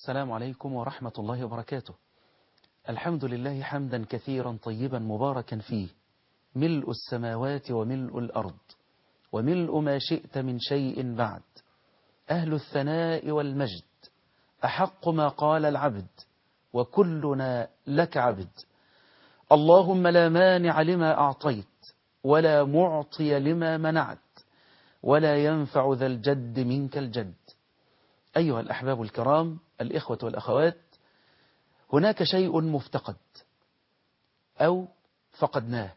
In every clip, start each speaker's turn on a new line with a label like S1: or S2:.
S1: السلام عليكم ورحمة الله وبركاته الحمد لله حمدا كثيرا طيبا مباركا فيه ملء السماوات وملء الأرض وملء ما شئت من شيء بعد أهل الثناء والمجد أحق ما قال العبد وكلنا لك عبد اللهم لا مانع لما أعطيت ولا معطي لما منعت ولا ينفع ذا الجد منك الجد أيها الأحباب الكرام الإخوة والأخوات هناك شيء مفتقد أو فقدناه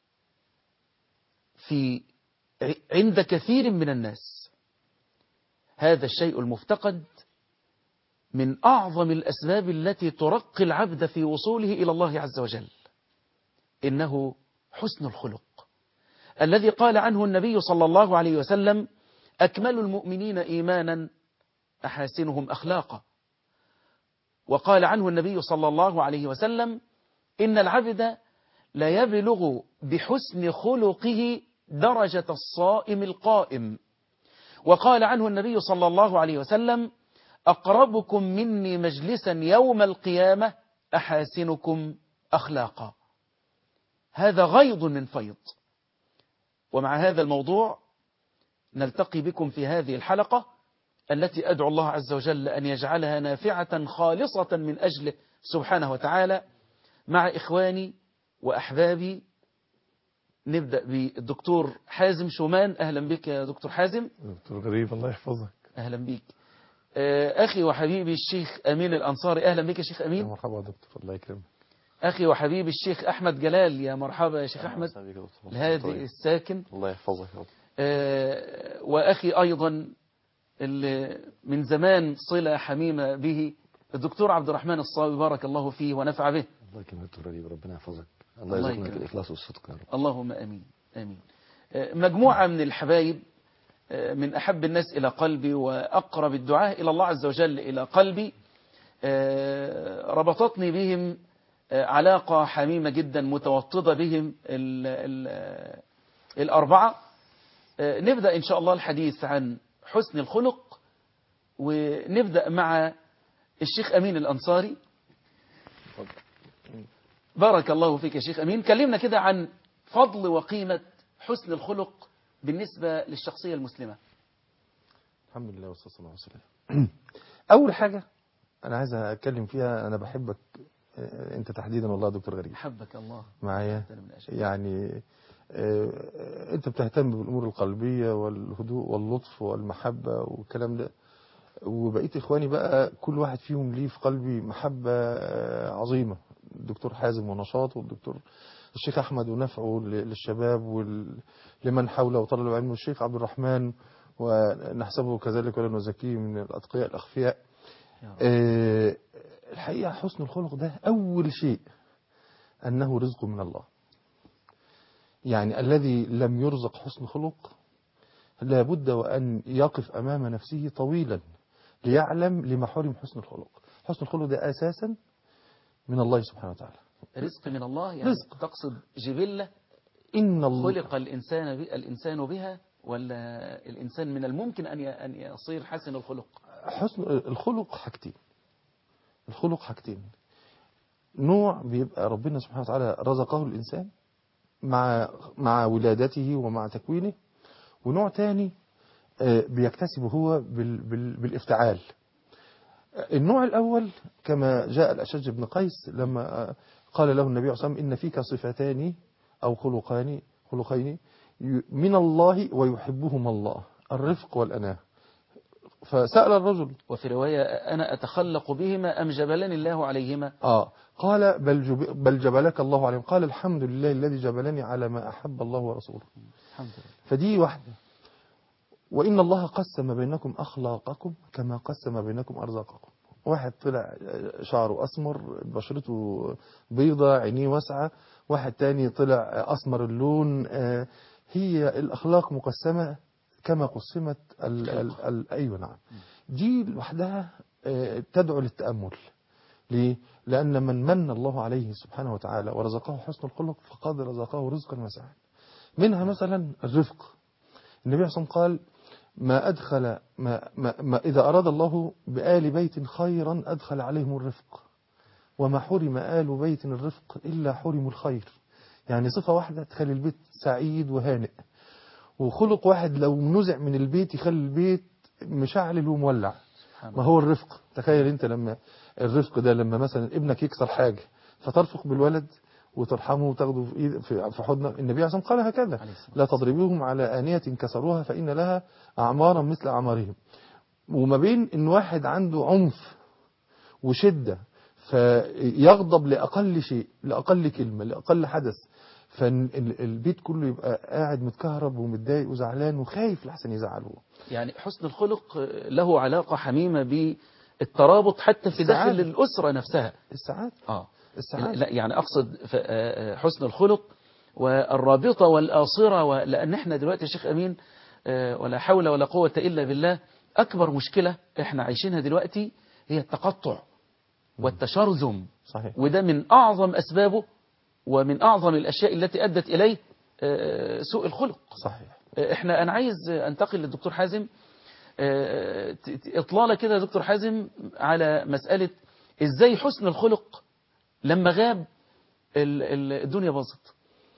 S1: في عند كثير من الناس هذا الشيء المفتقد من أعظم الأسباب التي ترقي العبد في وصوله إلى الله عز وجل إنه حسن الخلق الذي قال عنه النبي صلى الله عليه وسلم أكمل المؤمنين إيمانا أحاسنهم أخلاقا وقال عنه النبي صلى الله عليه وسلم إن العبد لا يبلغ بحسن خلقه درجة الصائم القائم وقال عنه النبي صلى الله عليه وسلم أقربكم مني مجلسا يوم القيامة أحاسنكم أخلاقا هذا غيض من فيض ومع هذا الموضوع نلتقي بكم في هذه الحلقة التي أدعو الله عز وجل أن يجعلها نافعة خالصة من أجله سبحانه وتعالى مع إخواني وأحبابي نبدأ بالدكتور حازم شومان أهلا بك يا دكتور حازم
S2: دكتور غريب الله يحفظك
S1: أهلا بك أخي وحبيبي الشيخ أمين الأنصاري أهلا بك يا شيخ
S2: يا
S1: أمين
S2: مرحبا يا دكتور الله يكرمك
S1: أخي وحبيبي الشيخ أحمد جلال يا مرحبا يا شيخ أحمد الهادي الساكن
S2: الله يحفظك يا رب
S1: آه، وأخي أيضا اللي من زمان صلة حميمة به الدكتور عبد الرحمن الصاوي بارك الله فيه ونفع به
S2: الله يكرمك دكتور غريب ربنا يحفظك
S1: الله
S2: الله
S1: يكرمك.
S2: يرزقنا الإخلاص والصدق يا رب
S1: اللهم أمين أمين آه، مجموعة من الحبايب آه، من أحب الناس إلى قلبي وأقرب الدعاء إلى الله عز وجل إلى قلبي آه، ربطتني بهم آه، علاقة حميمة جدا متوطدة بهم ال ال الأربعة آه، نبدأ إن شاء الله الحديث عن حسن الخلق ونبدأ مع الشيخ أمين الأنصاري بارك الله فيك يا شيخ أمين كلمنا كده عن فضل وقيمة حسن الخلق بالنسبة للشخصية المسلمة
S2: الحمد لله والصلاة والسلام على رسول الله أول حاجة أنا عايز أتكلم فيها أنا بحبك آه، أنت تحديدا والله يا دكتور غريب
S1: حبك الله
S2: معايا
S1: أنت من أشهد.
S2: يعني آه، أنت بتهتم بالأمور القلبية والهدوء واللطف والمحبة والكلام ده وبقيت إخواني بقى كل واحد فيهم ليه في قلبي محبة آه، عظيمة الدكتور حازم ونشاط والدكتور الشيخ أحمد ونفعه ل- للشباب ولمن حوله وطلب العلم والشيخ عبد الرحمن ونحسبه كذلك ولا نزكيه من الأتقياء الأخفياء
S1: يا رب.
S2: آه، الحقيقة حسن الخلق ده أول شيء أنه رزق من الله يعني الذي لم يرزق حسن خلق لابد وأن يقف أمام نفسه طويلا ليعلم لما حرم حسن الخلق حسن الخلق ده أساسا من الله سبحانه وتعالى
S1: رزق من الله يعني
S2: رزق.
S1: تقصد جبلة
S2: إن الله
S1: خلق الإنسان ب... الإنسان بها ولا الإنسان من الممكن أن ي... أن يصير حسن الخلق
S2: حسن الخلق حاجتين الخلق حاجتين نوع بيبقى ربنا سبحانه وتعالى رزقه الإنسان مع مع ولادته ومع تكوينه ونوع تاني آه، بيكتسبه هو بال بال بالافتعال آه، النوع الأول كما جاء الأشج بن قيس لما آه، قال له النبي عليه الصلاة والسلام إن فيك صفتان أو خلقان خلقين ي- من الله ويحبهما الله الرفق والأناة فسأل الرجل
S1: وفي رواية أنا أتخلق بهما أم جبلني الله عليهما
S2: آه قال بل, جب بل جبلك الله عليهم قال الحمد لله الذي جبلني على ما أحب الله ورسوله
S1: الحمد لله
S2: فدي واحدة وإن الله قسم بينكم أخلاقكم كما قسم بينكم أرزاقكم واحد طلع شعره أسمر بشرته بيضة عينيه واسعة واحد تاني طلع أسمر اللون آه، هي الأخلاق مقسمة كما قسمت ال ال ال أيوة نعم دي لوحدها آه، تدعو للتأمل ليه؟ لأن من من الله عليه سبحانه وتعالى ورزقه حسن الخلق فقد رزقه رزقا واسعا منها مثلا الرفق النبي صلى الله عليه وسلم قال ما أدخل ما, ما, ما إذا أراد الله بآل بيت خيرا أدخل عليهم الرفق وما حرم آل بيت الرفق إلا حرموا الخير يعني صفة واحدة تخلي البيت سعيد وهانئ وخلق واحد لو نزع من البيت يخلي البيت مشعل ومولع ما هو الرفق تخيل انت لما الرفق ده لما مثلا ابنك يكسر حاجة فترفق بالولد وترحمه وتاخده في ايد في في حضنك النبي عليه الصلاه والسلام قال هكذا
S1: عليه الصلاة
S2: لا تضربوهم على آنية كسروها فإن لها أعمارا مثل أعمارهم وما بين إن واحد عنده عنف وشدة فيغضب لأقل شيء لأقل كلمة لأقل حدث فالبيت كله يبقى قاعد متكهرب ومتضايق وزعلان وخايف لحسن يزعله
S1: يعني حسن الخلق له علاقة حميمة بالترابط حتى في داخل
S2: السعادة.
S1: الأسرة نفسها
S2: السعادة
S1: آه.
S2: السعادة
S1: لا يعني أقصد ف- آه، آه، حسن الخلق والرابطة والآصرة و- لأن احنا دلوقتي يا شيخ أمين آه، ولا حول ولا قوة إلا بالله أكبر مشكلة احنا عايشينها دلوقتي هي التقطع والتشرذم
S2: صحيح
S1: وده من أعظم أسبابه ومن أعظم الأشياء التي أدت إليه آه، سوء الخلق
S2: صحيح
S1: احنا انا عايز انتقل للدكتور حازم اه، ت- ت- اطلاله كده يا دكتور حازم على مسألة ازاي حسن الخلق لما غاب ال- ال- الدنيا باظت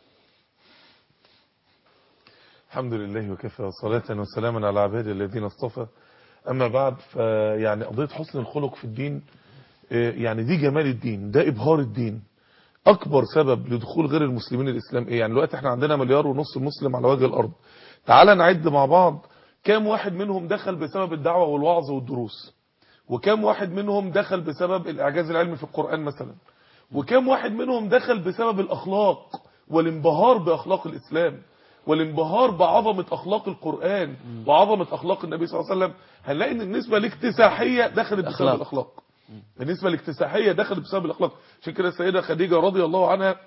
S3: الحمد لله وكفى وصلاة وسلاما على عباده الذين اصطفى أما بعد فيعني قضية حسن الخلق في الدين آه، يعني دي جمال الدين ده إبهار الدين أكبر سبب لدخول غير المسلمين الإسلام إيه يعني دلوقتي احنا عندنا مليار ونص مسلم على وجه الأرض تعال نعد مع بعض كام واحد منهم دخل بسبب الدعوة والوعظ والدروس وكام واحد منهم دخل بسبب الإعجاز العلمي في القرآن مثلا وكم واحد منهم دخل بسبب الأخلاق والانبهار بأخلاق الإسلام والانبهار بعظمة أخلاق القرآن وعظمة أخلاق النبي صلى الله عليه وسلم هنلاقي ان النسبة الاكتساحية دخلت بسبب
S1: أخلاق.
S3: الأخلاق النسبة الاكتساحية دخلت بسبب الأخلاق عشان كده السيدة خديجة رضي الله عنها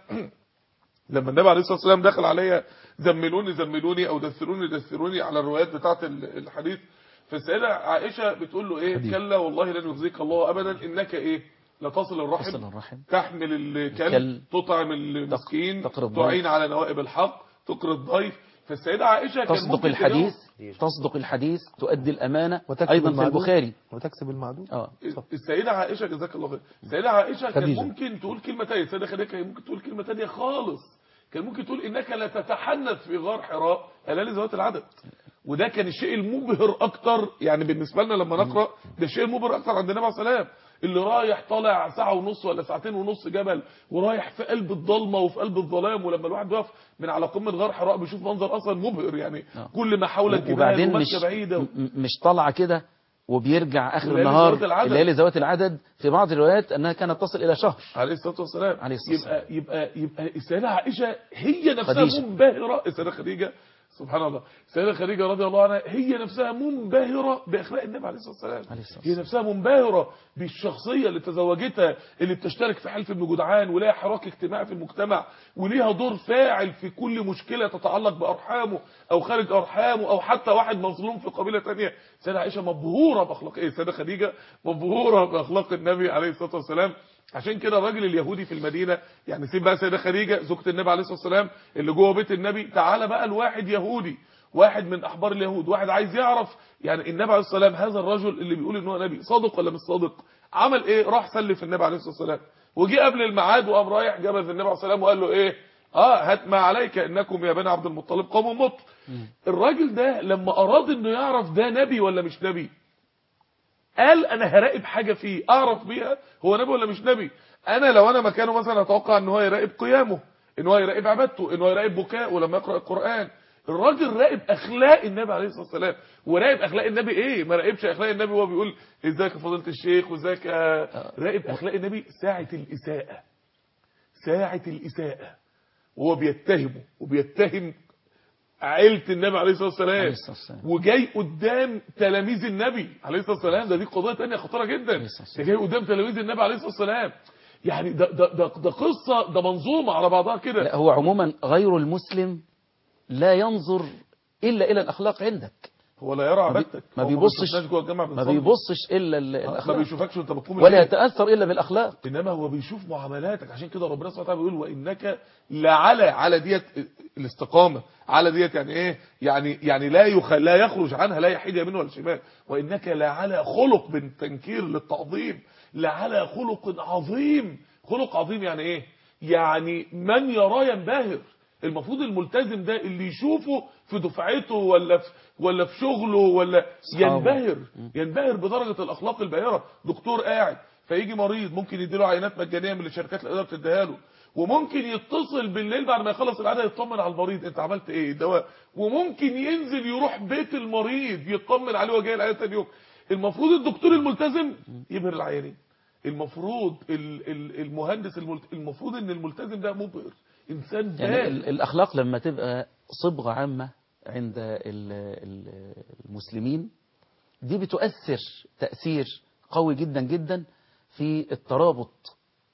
S3: لما النبي عليه الصلاة والسلام دخل عليا زملوني زملوني أو دثروني دثروني على الروايات بتاعة ال- الحديث فالسيدة عائشة بتقول له إيه
S2: خديجة.
S3: كلا والله لن يخزيك الله أبدا إنك إيه لا تصل الرحم
S1: حسن الرحم
S3: تحمل الكلب
S1: الكلب.
S3: تطعم المسكين
S1: تقري الضيف.
S3: تعين على نوائب الحق تقري الضيف فالسيدة عائشة كان
S1: تصدق
S3: ممكن
S1: الحديث تصدق الحديث تؤدي الأمانة
S2: وتكسب
S1: أيضا في
S2: المعدوم.
S1: البخاري
S2: وتكسب المعدوم
S1: اه
S3: تجاوب. السيدة عائشة جزاك الله خير السيدة عائشة كان
S2: خديجة.
S3: ممكن تقول كلمة تانية السيدة خديجة كان ممكن تقول كلمة تانية خالص كان ممكن تقول إنك لا تتحنث في غار حراء هلال ذوات العدد وده كان الشيء المبهر أكتر يعني بالنسبة لنا لما نقرأ ده الشيء المبهر أكتر عند النبي عليه الصلاة والسلام اللي رايح طالع ساعة ونص ولا ساعتين ونص جبل ورايح في قلب الضلمة وفي قلب الظلام ولما الواحد بيقف من على قمة غار حراء بيشوف منظر أصلا مبهر يعني
S1: آه.
S3: كل ما حولك جبال
S1: وبعدين مش
S3: وماشية بعيدة
S1: م- مش طالعة كده وبيرجع آخر
S3: وليالي
S1: النهار
S3: ذوات العدد.
S1: الليالي ذوات العدد في بعض الروايات أنها كانت تصل إلى شهر
S3: عليه الصلاه والسلام
S1: عليه الصلاة
S3: يبقى يبقى يبقى السيده عائشه هي نفسها
S1: خديجة.
S3: منبهره السيده خديجه سبحان الله السيده خديجه رضي الله عنها هي نفسها منبهره باخلاق النبي عليه الصلاه والسلام
S1: عليه الصلاة
S3: هي نفسها منبهره بالشخصيه اللي تزوجتها اللي بتشترك في حلف ابن جدعان وليها حراك اجتماعي في المجتمع وليها دور فاعل في كل مشكله تتعلق بارحامه او خارج ارحامه او حتى واحد مظلوم في قبيله ثانيه السيده عائشه مبهوره باخلاق ايه السيده خديجه مبهوره باخلاق النبي عليه الصلاه والسلام عشان كده الراجل اليهودي في المدينة يعني سيب بقى سيدة خديجة زوجة النبي عليه الصلاة والسلام اللي جوه بيت النبي تعالى بقى الواحد يهودي واحد من أحبار اليهود واحد عايز يعرف يعني النبي عليه الصلاة والسلام هذا الرجل اللي بيقول ان هو نبي صادق ولا مش صادق عمل ايه راح سلف النبي عليه الصلاة والسلام وجي قبل الميعاد وقام رايح جبل النبي عليه الصلاة والسلام وقال له ايه اه هات ما عليك انكم يا بني عبد المطلب قوم مطر الراجل ده لما اراد انه يعرف ده نبي ولا مش نبي قال انا هراقب حاجة فيه اعرف بيها هو نبي ولا مش نبي انا لو انا مكانه مثلا اتوقع ان هو يراقب قيامه ان هو يراقب عبادته ان هو يراقب بكاءه لما يقرأ القرآن الراجل راقب اخلاق النبي عليه الصلاة والسلام وراقب اخلاق النبي ايه ما راقبش اخلاق النبي وهو بيقول ازيك يا فضيله الشيخ وازيك يا- راقب اخلاق النبي ساعة الاساءة ساعة الاساءة وهو بيتهمه وبيتهم عيلة النبي عليه الصلاة
S1: عليه
S3: والسلام
S1: الصلاة والسلام.
S3: وجاي قدام تلاميذ النبي عليه الصلاة والسلام ده دي قضية تانية خطيرة جدا
S1: عليه الصلاة
S3: ده جاي قدام تلاميذ النبي عليه الصلاة والسلام يعني ده ده ده, ده قصة ده منظومة على بعضها كده
S1: لا هو عموما غير المسلم لا ينظر إلا إلى الأخلاق عندك
S3: هو لا يرى
S1: بي-
S3: عبادتك
S1: ما
S3: هو
S1: بيبصش-
S3: بيشوفناش جوه الجامعة
S1: ما
S3: بنصلي.
S1: بيبصش الا ال-
S3: آه، ما
S1: الاخلاق
S3: بيشوفكش وانت بتقوم
S1: ولا
S3: الليل.
S1: يتاثر الا بالاخلاق
S3: انما هو بيشوف معاملاتك عشان كده ربنا سبحانه وتعالى بيقول وانك لعلى على ديت الاستقامه على ديت يعني ايه يعني يعني لا يخ... لا يخرج عنها لا يحيد يمين ولا شمال وانك لعلى خلق من تنكير للتعظيم لعلى خلق عظيم خلق عظيم يعني ايه يعني من يراه ينبهر المفروض الملتزم ده اللي يشوفه في دفعته ولا في ولا في شغله ولا
S1: أصحابه.
S3: ينبهر ينبهر بدرجه الاخلاق الباهره دكتور قاعد فيجي مريض ممكن يديله عينات مجانيه من اللي شركات الادويه بتديها له وممكن يتصل بالليل بعد ما يخلص العاده يطمن على المريض انت عملت ايه دواء وممكن ينزل يروح بيت المريض يطمن عليه وجاي العياده تاني يوم المفروض الدكتور الملتزم يبهر العيانين المفروض ال- ال- المهندس الملت... المفروض ان الملتزم ده مبهر انسان
S1: يعني
S3: باهر
S1: ال- الاخلاق لما تبقى صبغه عامه عند ال- ال- المسلمين دي بتؤثر تاثير قوي جدا جدا في الترابط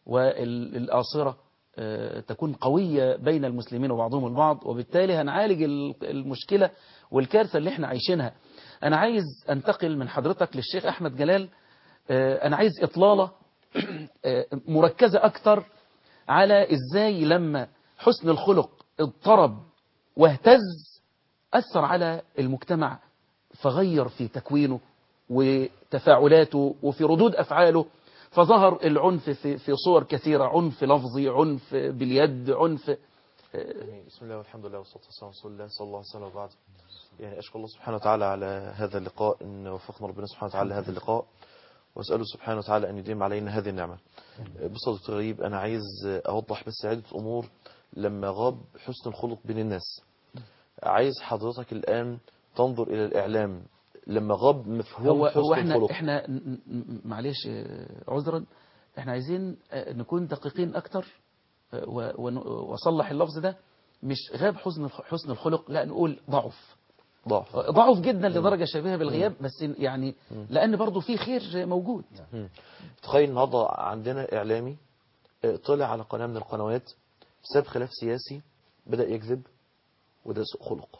S1: والاصره آه، تكون قويه بين المسلمين وبعضهم البعض وبالتالي هنعالج ال- المشكله والكارثه اللي احنا عايشينها انا عايز انتقل من حضرتك للشيخ احمد جلال آه، انا عايز اطلاله آه، مركزه اكتر على ازاي لما حسن الخلق اضطرب واهتز اثر على المجتمع فغير في تكوينه وتفاعلاته وفي ردود افعاله فظهر العنف في في صور كثيره عنف لفظي عنف باليد عنف
S4: يعني بسم الله والحمد لله والصلاة والسلام على رسول الله صلى الله عليه وسلم وبعد يعني أشكر الله سبحانه وتعالى على هذا اللقاء إن وفقنا ربنا سبحانه وتعالى لهذا اللقاء وأسأله سبحانه وتعالى أن يديم علينا هذه النعمة بص يا دكتور غريب أنا عايز أوضح بس عدة أمور لما غاب حسن الخلق بين الناس عايز حضرتك الآن تنظر إلى الإعلام لما غاب مفهوم
S1: هو
S4: حسن
S1: هو احنا
S4: الخلق
S1: احنا ن- ن- معلش آه، عذرا احنا عايزين آه، نكون دقيقين اكتر آه، و- ون- واصلح اللفظ ده مش غاب حسن الخ- حسن الخلق لا نقول ضعف
S4: ضعف
S1: ضعف جدا لدرجه شبيهه بالغياب بس يعني لان برضو في خير موجود
S4: تخيل النهارده عندنا إعلامي آه، طلع على قناة من القنوات بسبب خلاف سياسي بدأ يكذب وده سوء خلق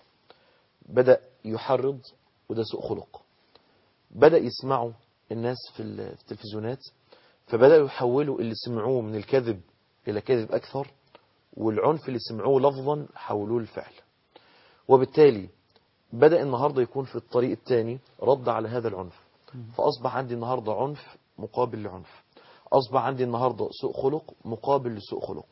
S4: بدأ يحرض وده سوء خلق بدأ يسمعوا الناس في ال- في التلفزيونات فبدأوا يحولوا اللي سمعوه من الكذب إلى كذب أكثر والعنف اللي سمعوه لفظا حولوه لفعل وبالتالي بدأ النهاردة يكون في الطريق الثاني رد على هذا العنف فأصبح عندي النهاردة عنف مقابل لعنف أصبح عندي النهاردة سوء خلق مقابل لسوء خلق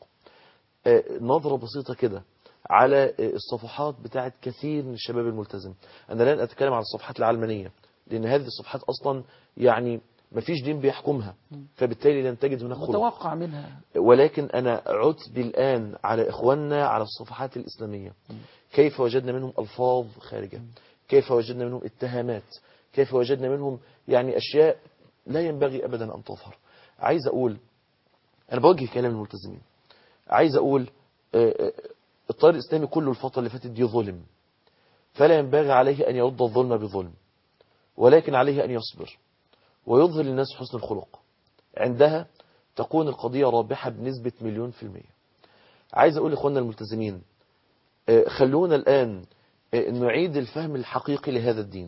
S4: آه، نظرة بسيطة كده على آه، الصفحات بتاعت كثير من الشباب الملتزم أنا لن أتكلم على الصفحات العلمانية لأن هذه الصفحات أصلا يعني مفيش دين بيحكمها فبالتالي لن تجد هناك خلق
S1: متوقع منها
S4: ولكن أنا عتب الآن على إخواننا على الصفحات الإسلامية كيف وجدنا منهم ألفاظ خارجة كيف وجدنا منهم اتهامات كيف وجدنا منهم يعني أشياء لا ينبغي أبدا أن تظهر عايز أقول أنا بوجه كلام الملتزمين عايز أقول آه، آه، الطيار الإسلامي كله الفترة اللي فاتت دي ظلم فلا ينبغي عليه أن يرد الظلم بظلم ولكن عليه أن يصبر ويظهر للناس حسن الخلق عندها تكون القضية رابحة بنسبة مليون في المية عايز أقول لإخواننا الملتزمين آه، خلونا الآن آه، نعيد الفهم الحقيقي لهذا الدين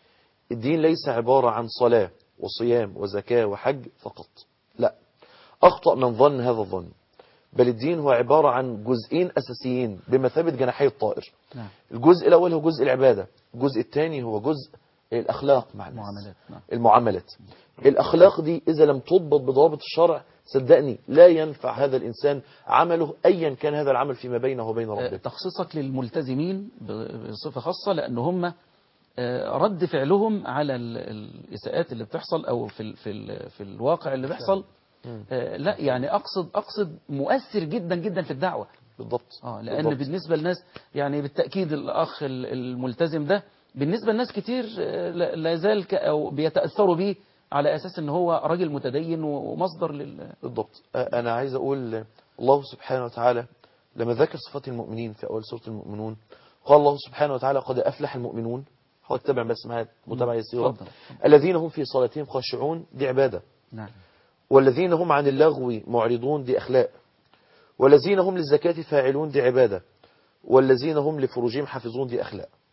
S4: الدين ليس عبارة عن صلاة وصيام وزكاة وحج فقط لا أخطأ من ظن هذا الظن بل الدين هو عبارة عن جزئين أساسيين بمثابة جناحي الطائر
S1: نعم
S4: الجزء الأول هو جزء العبادة الجزء الثاني هو جزء الأخلاق مع الناس
S1: معاملات نعم
S4: المعاملات الأخلاق دي إذا لم تضبط بضوابط الشرع صدقني لا ينفع هذا الإنسان عمله أيا كان هذا العمل فيما بينه وبين
S1: آه،
S4: ربه
S1: تخصيصك للملتزمين ب- بصفة خاصة لأن هم آه، رد فعلهم على ال- الإساءات اللي بتحصل أو في ال في ال في الواقع اللي بيحصل آه، لا يعني أقصد أقصد مؤثر جدا جدا في الدعوة
S4: بالضبط
S1: اه لأن
S4: بالضبط.
S1: بالنسبة للناس يعني بالتأكيد الأخ ال- الملتزم ده بالنسبة لناس كتير آه، لا لا يزال ك- أو بيتأثروا بيه على أساس إن هو راجل متدين ومصدر لل
S4: بالضبط آه، أنا عايز أقول الله سبحانه وتعالى لما ذكر صفات المؤمنين في أول سورة المؤمنون قال الله سبحانه وتعالى قد أفلح المؤمنون هو اتبع بس معايا متابعة يسيرة
S1: اتفضل.
S4: الذين هم في صلاتهم خاشعون دي عبادة
S1: نعم
S4: والذين هم عن اللغو معرضون دي أخلاق والذين هم للزكاة فاعلون دي عبادة والذين هم لفروجهم حافظون دي أخلاق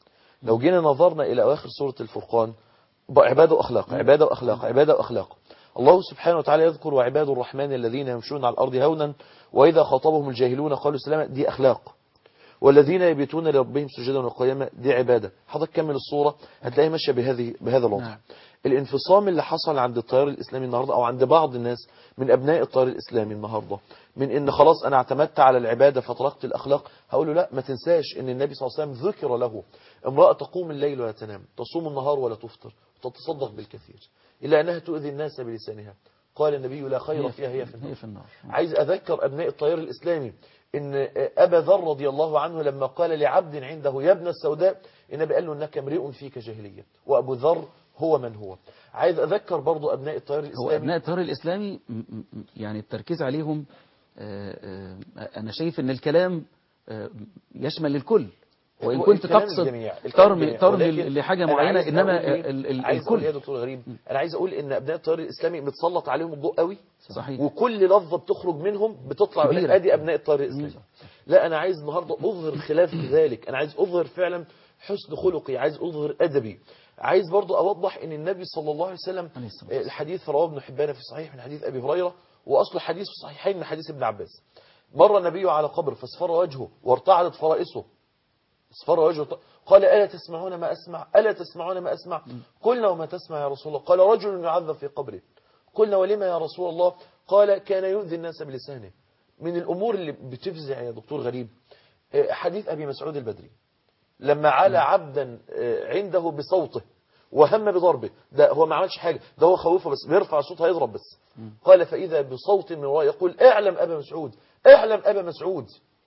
S4: لو جينا نظرنا إلى أواخر سورة الفرقان بقى عبادة وأخلاق عبادة وأخلاق عبادة وأخلاق الله سبحانه وتعالى يذكر وعباد الرحمن الذين يمشون على الأرض هونا وإذا خاطبهم الجاهلون قالوا سلاما دي أخلاق والذين يبيتون لربهم سجدا وقياما دي عبادة حضرتك كمل الصورة هتلاقيها ماشية بهذه بهذا الوضع
S1: نعم.
S4: الانفصام اللي حصل عند التيار الإسلامي النهاردة أو عند بعض الناس من أبناء التيار الإسلامي النهاردة من إن خلاص أنا اعتمدت على العبادة فتركت الأخلاق هقول له لا ما تنساش إن النبي صلى الله عليه وسلم ذكر له امرأة تقوم الليل ولا تنام تصوم النهار ولا تفطر وتتصدق بالكثير إلا أنها تؤذي الناس بلسانها قال النبي لا خير فيها هي في النار
S1: هي في النار
S4: عايز أذكر أبناء التيار الإسلامي إن أبا ذر رضي الله عنه لما قال لعبد عنده يا ابن السوداء النبي قال له إنك امرئ فيك جاهلية وأبو ذر هو من هو عايز أذكر برضو أبناء التيار
S1: هو
S4: الإسلامي
S1: أبناء التيار الإسلامي م- م- يعني التركيز عليهم آه، آه، أنا شايف أن الكلام آه، يشمل الكل وإن
S4: هو
S1: كنت
S4: الكلام
S1: تقصد
S4: الجميع، الكلام
S1: ترمي
S4: الجميع.
S1: ترمي
S4: ولكن
S1: لحاجة
S4: أنا
S1: معينة
S4: عايز
S1: إنما
S4: أقول إيه؟
S1: ال- ال-
S4: عايز أقول إيه يا
S1: الكل
S4: دكتور غريب أنا عايز أقول إن أبناء التيار الإسلامي متسلط عليهم الضوء قوي
S1: صحيح
S4: وكل لفظة بتخرج منهم بتطلع يقول لك
S1: كبيرة.
S4: ادي ابناء الطريق الاسلامي لا انا عايز النهارده اظهر خلاف ذلك انا عايز اظهر فعلا حسن خلقي عايز اظهر ادبي عايز برضو اوضح ان النبي صلى الله عليه وسلم
S1: عليه الصلاة والسلام.
S4: الحديث رواه ابن حبان في صحيح من حديث ابي هريره واصل الحديث في الصحيحين من حديث ابن عباس مر النبي على قبر فاصفر وجهه وارتعدت فرائصه اصفر وجهه قال ألا تسمعون ما أسمع ألا تسمعون ما أسمع قلنا وما تسمع يا رسول الله قال رجل يعذب في قبره قلنا ولما يا رسول الله قال كان يؤذي الناس بلسانه من الأمور اللي بتفزع يا دكتور غريب آه، حديث أبي مسعود البدري لما عال عبدا آه، عنده بصوته وهم بضربه ده هو ما عملش حاجة ده هو خوفه بس بيرفع صوته هيضرب بس قال فإذا بصوت من وراء يقول اعلم أبا مسعود اعلم أبا مسعود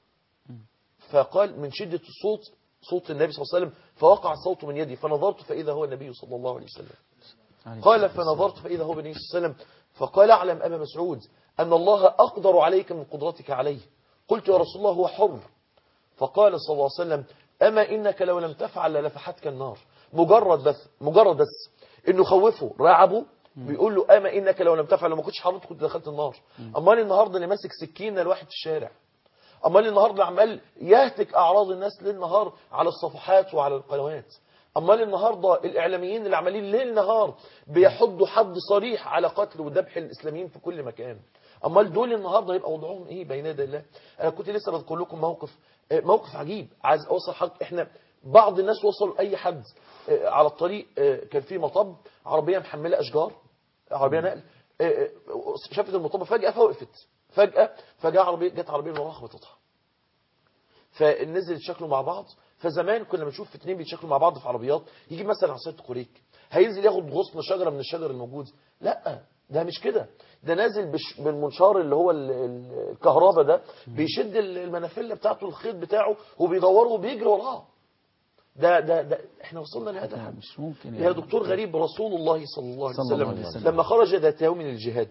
S4: فقال من شدة الصوت صوت النبي صلى الله عليه وسلم فوقع الصوت من يدي فنظرت فإذا هو النبي صلى الله عليه وسلم
S1: عليه
S4: قال
S1: الصلاة والسلام.
S4: فنظرت فإذا هو النبي صلى الله عليه وسلم فقال اعلم أبا مسعود أن الله أقدر عليك من قدرتك عليه قلت يا رسول الله هو حر فقال صلى الله عليه وسلم أما إنك لو لم تفعل للفحتك النار مجرد بس مجرد بس إنه خوفه رعبه بيقول له أما إنك لو لم تفعل لو ما كنتش حرمت كنت دخلت النار أمال النهاردة اللي ماسك سكينة لواحد في الشارع أمال النهاردة عمال يهتك أعراض الناس ليل نهار على الصفحات وعلى القنوات أمال النهاردة الإعلاميين اللي عمالين ليل نهار بيحضوا حد صريح على قتل وذبح الإسلاميين في كل مكان أمال دول النهاردة يبقى وضعهم إيه بين يدي الله أنا كنت لسه بذكر لكم موقف آه، موقف عجيب عايز أوصل حق إحنا بعض الناس وصلوا أي حد آه، على الطريق آه، كان في مطب عربية محملة أشجار عربية نقل آه، آه، شافت المطب فجأة فوقفت فجأة فجاء عربية جت عربية من وراها خبطتها فنزل يتشكلوا مع بعض فزمان كنا بنشوف اتنين بيتشكلوا مع بعض في عربيات يجي مثلا عصايه كوريك هينزل ياخد غصن شجره من الشجر الموجود لا ده مش كده ده نازل بش بالمنشار اللي هو ال- ال- الكهرباء ده بيشد ال- المنافله بتاعته الخيط بتاعه وبيدوره وبيجري وراه ده ده ده احنا وصلنا لهذا
S1: لا،
S4: الحد
S1: مش ممكن
S4: يا دكتور غريب رسول الله صلى الله عليه
S1: صلى الله
S4: وسلم,
S1: عليه وسلم.
S4: لما خرج ذات يوم من الجهاد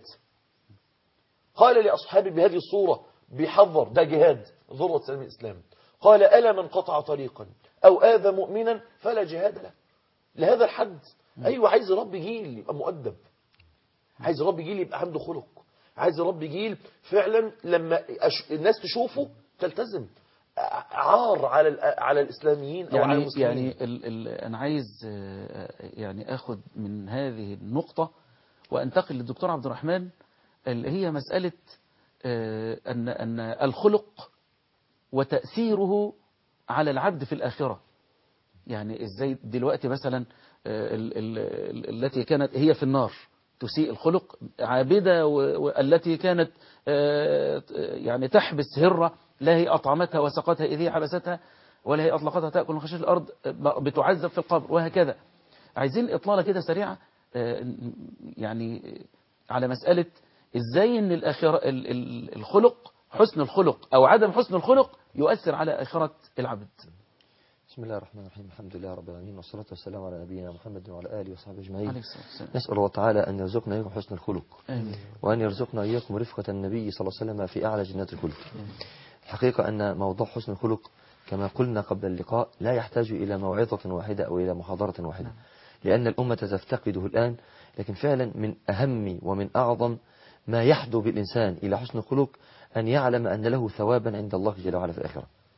S4: قال لأصحابه بهذه الصورة بيحذر ده جهاد ذروة سلم الإسلام قال ألا من قطع طريقا أو آذى مؤمنا فلا جهاد له لهذا الحد أيوة عايز رب جيل يبقى مؤدب عايز رب جيل يبقى عنده خلق عايز رب جيل فعلا لما أش- الناس تشوفه تلتزم عار على ال- على الإسلاميين أو على
S1: يعني
S4: المسلمين
S1: يعني ال ال انا عايز آه، يعني اخد من هذه النقطة وانتقل للدكتور عبد الرحمن اللي هي مسألة آه، ان ان الخلق وتأثيره على العبد في الآخرة يعني ازاي دلوقتي مثلا آه، ال ال ال التي كانت هي في النار تسيء الخلق عابدة و- والتي كانت آه، يعني تحبس هرة لا هي أطعمتها وسقتها إذ هي حبستها ولا هي أطلقتها تأكل من خشاش الأرض آه، بتعذب في القبر وهكذا عايزين إطلالة كده سريعة آه، يعني على مسألة إزاي أن الآخرة ال- ال- الخلق حسن الخلق أو عدم حسن الخلق يؤثر على آخرة العبد
S5: بسم الله الرحمن الرحيم الحمد لله رب العالمين والصلاة والسلام على نبينا محمد وعلى آله وصحبه
S1: عليه
S5: أجمعين
S1: الصلاة والسلام
S5: نسأل الله تعالى أن يرزقنا إياكم حسن الخلق
S1: آمين
S5: وأن يرزقنا إياكم رفقة النبي صلى الله عليه وسلم في أعلى جنات الخلق الحقيقة أن موضوع حسن الخلق كما قلنا قبل اللقاء لا يحتاج إلى موعظة واحدة أو إلى محاضرة واحدة لأن الأمة تفتقده الآن لكن فعلا من أهم ومن أعظم ما يحدو بالإنسان إلى حسن الخلق أن يعلم أن له ثوابا عند الله جل وعلا في الآخرة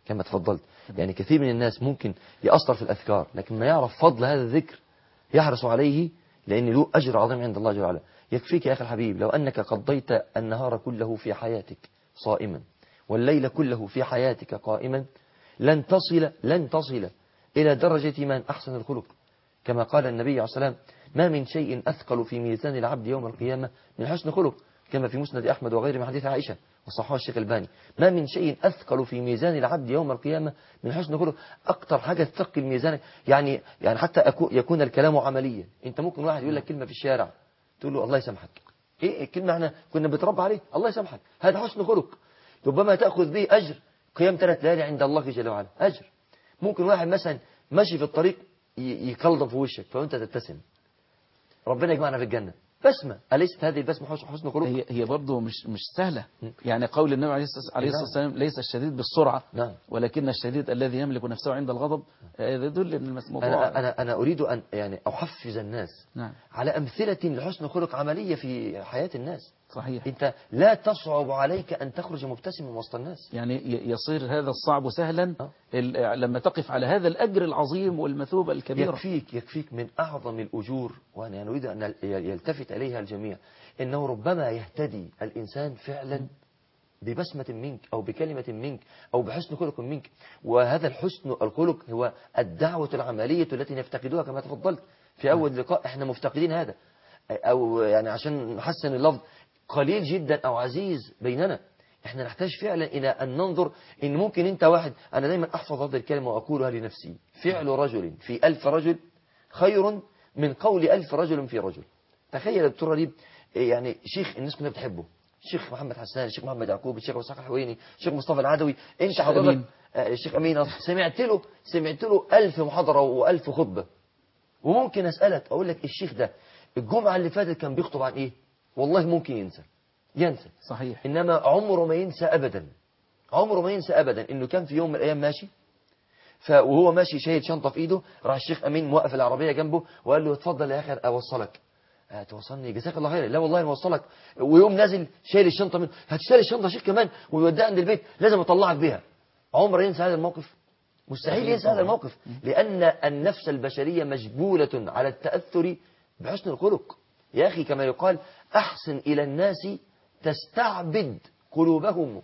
S5: كما تفضلت يعني كثير من الناس ممكن يأثر في الأذكار لكن ما يعرف فضل هذا الذكر يحرص عليه لأن له أجر عظيم عند الله جل وعلا يكفيك يا أخي الحبيب لو أنك قضيت النهار كله في حياتك صائما والليل كله في حياتك قائما لن تصل لن تصل إلى درجة من أحسن الخلق كما قال النبي عليه الصلاة والسلام ما من شيء أثقل في ميزان العبد يوم القيامة من حسن خلق كما في مسند أحمد وغيره من حديث عائشة وصححه الشيخ الباني ما من شيء أثقل في ميزان العبد يوم القيامة من حسن خلق أكتر حاجة تثقل ميزانك يعني يعني حتى أكو- يكون الكلام عمليا أنت ممكن واحد يقول لك كلمة في الشارع تقول له الله يسامحك إيه الكلمة احنا كنا بنتربى عليه الله يسامحك هذا حسن خلق ربما تأخذ به أجر قيام ثلاث ليالي عند الله جل وعلا أجر ممكن واحد مثلا ماشي في الطريق ي- يكلضم في وشك فأنت تبتسم ربنا يجمعنا في الجنة بسمة أليست هذه البسمة حسن حسن خلق
S1: هي هي برضه مش مش سهله يعني قول النبي عليه الصلاه عليه الصلاة والسلام ليس الشديد بالسرعه
S5: نعم.
S1: ولكن الشديد الذي يملك نفسه عند الغضب آه، يدل ان الموضوع
S5: أنا, أنا, أنا أريد أن يعني أحفز الناس
S1: نعم
S5: على أمثلة لحسن خلق عملية في حياة الناس
S1: صحيح
S5: أنت لا تصعب عليك أن تخرج مبتسما وسط الناس
S1: يعني ي- يصير هذا الصعب سهلا
S5: آه.
S1: ال- لما تقف على هذا الأجر العظيم والمثوبة الكبيرة
S5: يكفيك يكفيك من أعظم الأجور وأنا نريد أن يلتفت إليها الجميع إنه ربما يهتدي الإنسان فعلا ببسمة منك أو بكلمة منك أو بحسن خلق منك وهذا الحسن الخلق هو الدعوة العملية التي نفتقدها كما تفضلت في أول لقاء احنا مفتقدين هذا أو يعني عشان نحسن اللفظ قليل جدا أو عزيز بيننا احنا نحتاج فعلا إلى أن ننظر إن ممكن أنت واحد أنا دايما أحفظ هذه الكلمة وأقولها لنفسي فعل رجل في ألف رجل خير من قول ألف رجل في رجل تخيل يا دكتور ربيب يعني شيخ الناس كلها بتحبه الشيخ محمد حسان الشيخ محمد يعقوب الشيخ اسحاق الحويني الشيخ مصطفى العدوي انت
S1: الشيخ
S5: حضرتك
S1: أمين.
S5: آه، الشيخ امين أصلاً سمعت له سمعت له ألف محاضرة وألف خطبة وممكن أسألك أقول لك الشيخ ده الجمعة اللي فاتت كان بيخطب عن إيه والله ممكن ينسى ينسى
S1: صحيح
S5: إنما عمره ما ينسى أبدا عمره ما ينسى أبدا إنه كان في يوم من الأيام ماشي ف- وهو ماشي شايل شنطة في إيده راح الشيخ أمين موقف العربية جنبه وقال له اتفضل يا أخي أوصلك آه، توصلني جزاك الله خير لا والله نوصلك ويوم نازل شايل الشنطة منه هتشتري الشنطة يا شيخ كمان ويوديها عند البيت لازم أطلعك بيها عمره ينسى هذا الموقف مستحيل ينسى هذا الموقف لأن النفس البشرية مجبولة على التأثر بحسن الخلق يا أخي كما يقال أحسن إلى الناس تستعبد قلوبهم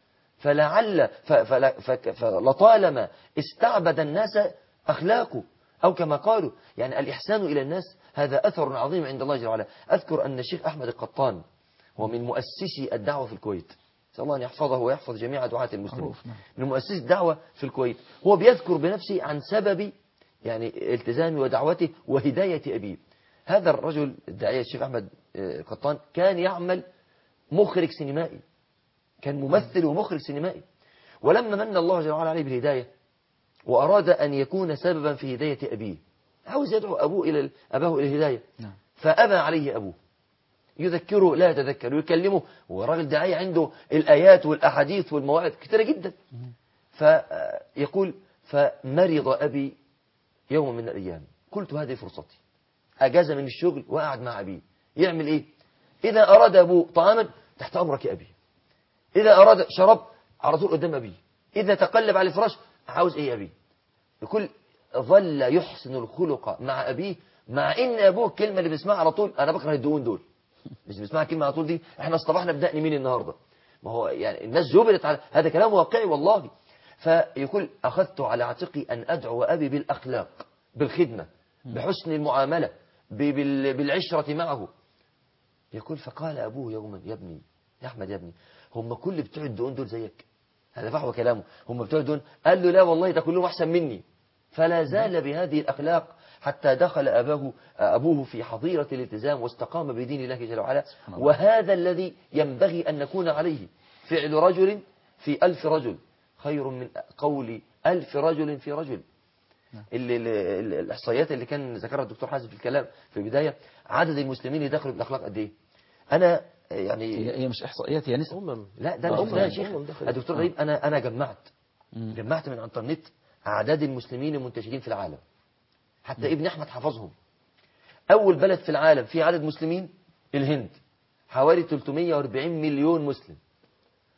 S5: فلعل ف- فل- فك- فلطالما استعبد الناس أخلاقه أو كما قالوا يعني الإحسان إلى الناس هذا أثر عظيم عند الله جل وعلا أذكر أن الشيخ أحمد القطان هو من مؤسسي الدعوة في الكويت نسأل الله أن يحفظه ويحفظ جميع دعاة المسلمين
S1: معروف، نعم.
S5: من مؤسسي الدعوة في الكويت هو بيذكر بنفسه عن سبب يعني التزامي ودعوته وهداية أبيه هذا الرجل الداعية الشيخ أحمد آه، قطان كان يعمل مخرج سينمائي كان ممثل ومخرج سينمائي ولما من الله جل وعلا عليه بالهداية وأراد أن يكون سببا في هداية أبيه عاوز يدعو أبوه إلى أباه إلى الهداية
S1: نعم.
S5: فأبى عليه أبوه يذكره لا يتذكر ويكلمه وراجل داعية عنده الآيات والأحاديث والمواعظ كثيرة جدا فيقول فمرض أبي يوم من الأيام قلت هذه فرصتي أجاز من الشغل وقعد مع أبيه يعمل إيه إذا أراد أبوه طعاما تحت أمرك يا أبي إذا أراد شرب على طول قدام أبيه إذا تقلب على الفراش عاوز إيه يا أبي يقول ظل يحسن الخلق مع أبيه مع إن أبوه الكلمة اللي بيسمعها على طول أنا بكره الدهون دول مش بيسمعها كلمة على طول دي إحنا اصطبحنا بدقن مين النهاردة ما هو يعني الناس جبلت على هذا كلام واقعي والله فيقول أخذت على عاتقي أن أدعو أبي بالأخلاق بالخدمة بحسن المعاملة ب- بال- بالعشرة معه يقول فقال أبوه يوما يا ابني يا أحمد يا ابني هم كل بتوع الدهون دول زيك هذا فحوى كلامه هم بتوع الدهون قال له لا والله ده كلهم أحسن مني فلا زال بهذه الأخلاق حتى دخل أباه أبوه في حظيرة الالتزام واستقام بدين الله جل وعلا
S1: الله.
S5: وهذا الذي ينبغي أن نكون عليه فعل رجل في ألف رجل خير من قول ألف رجل في رجل اللي اللي- اللي- الإحصائيات اللي كان ذكرها الدكتور حازم في الكلام في البداية عدد المسلمين اللي دخلوا بالأخلاق قد إيه أنا يعني
S1: هي هي مش إحصائيات هي نسب
S4: أمم
S5: لا ده
S1: آه،
S5: مش ده يا
S1: أمم
S5: شيخ
S4: دخلت.
S5: الدكتور غريب انا انا جمعت
S1: مم.
S5: جمعت من الانترنت اعداد المسلمين المنتشرين في العالم حتى ابن احمد حفظهم اول بلد في العالم فيه عدد مسلمين الهند حوالي 340 مليون مسلم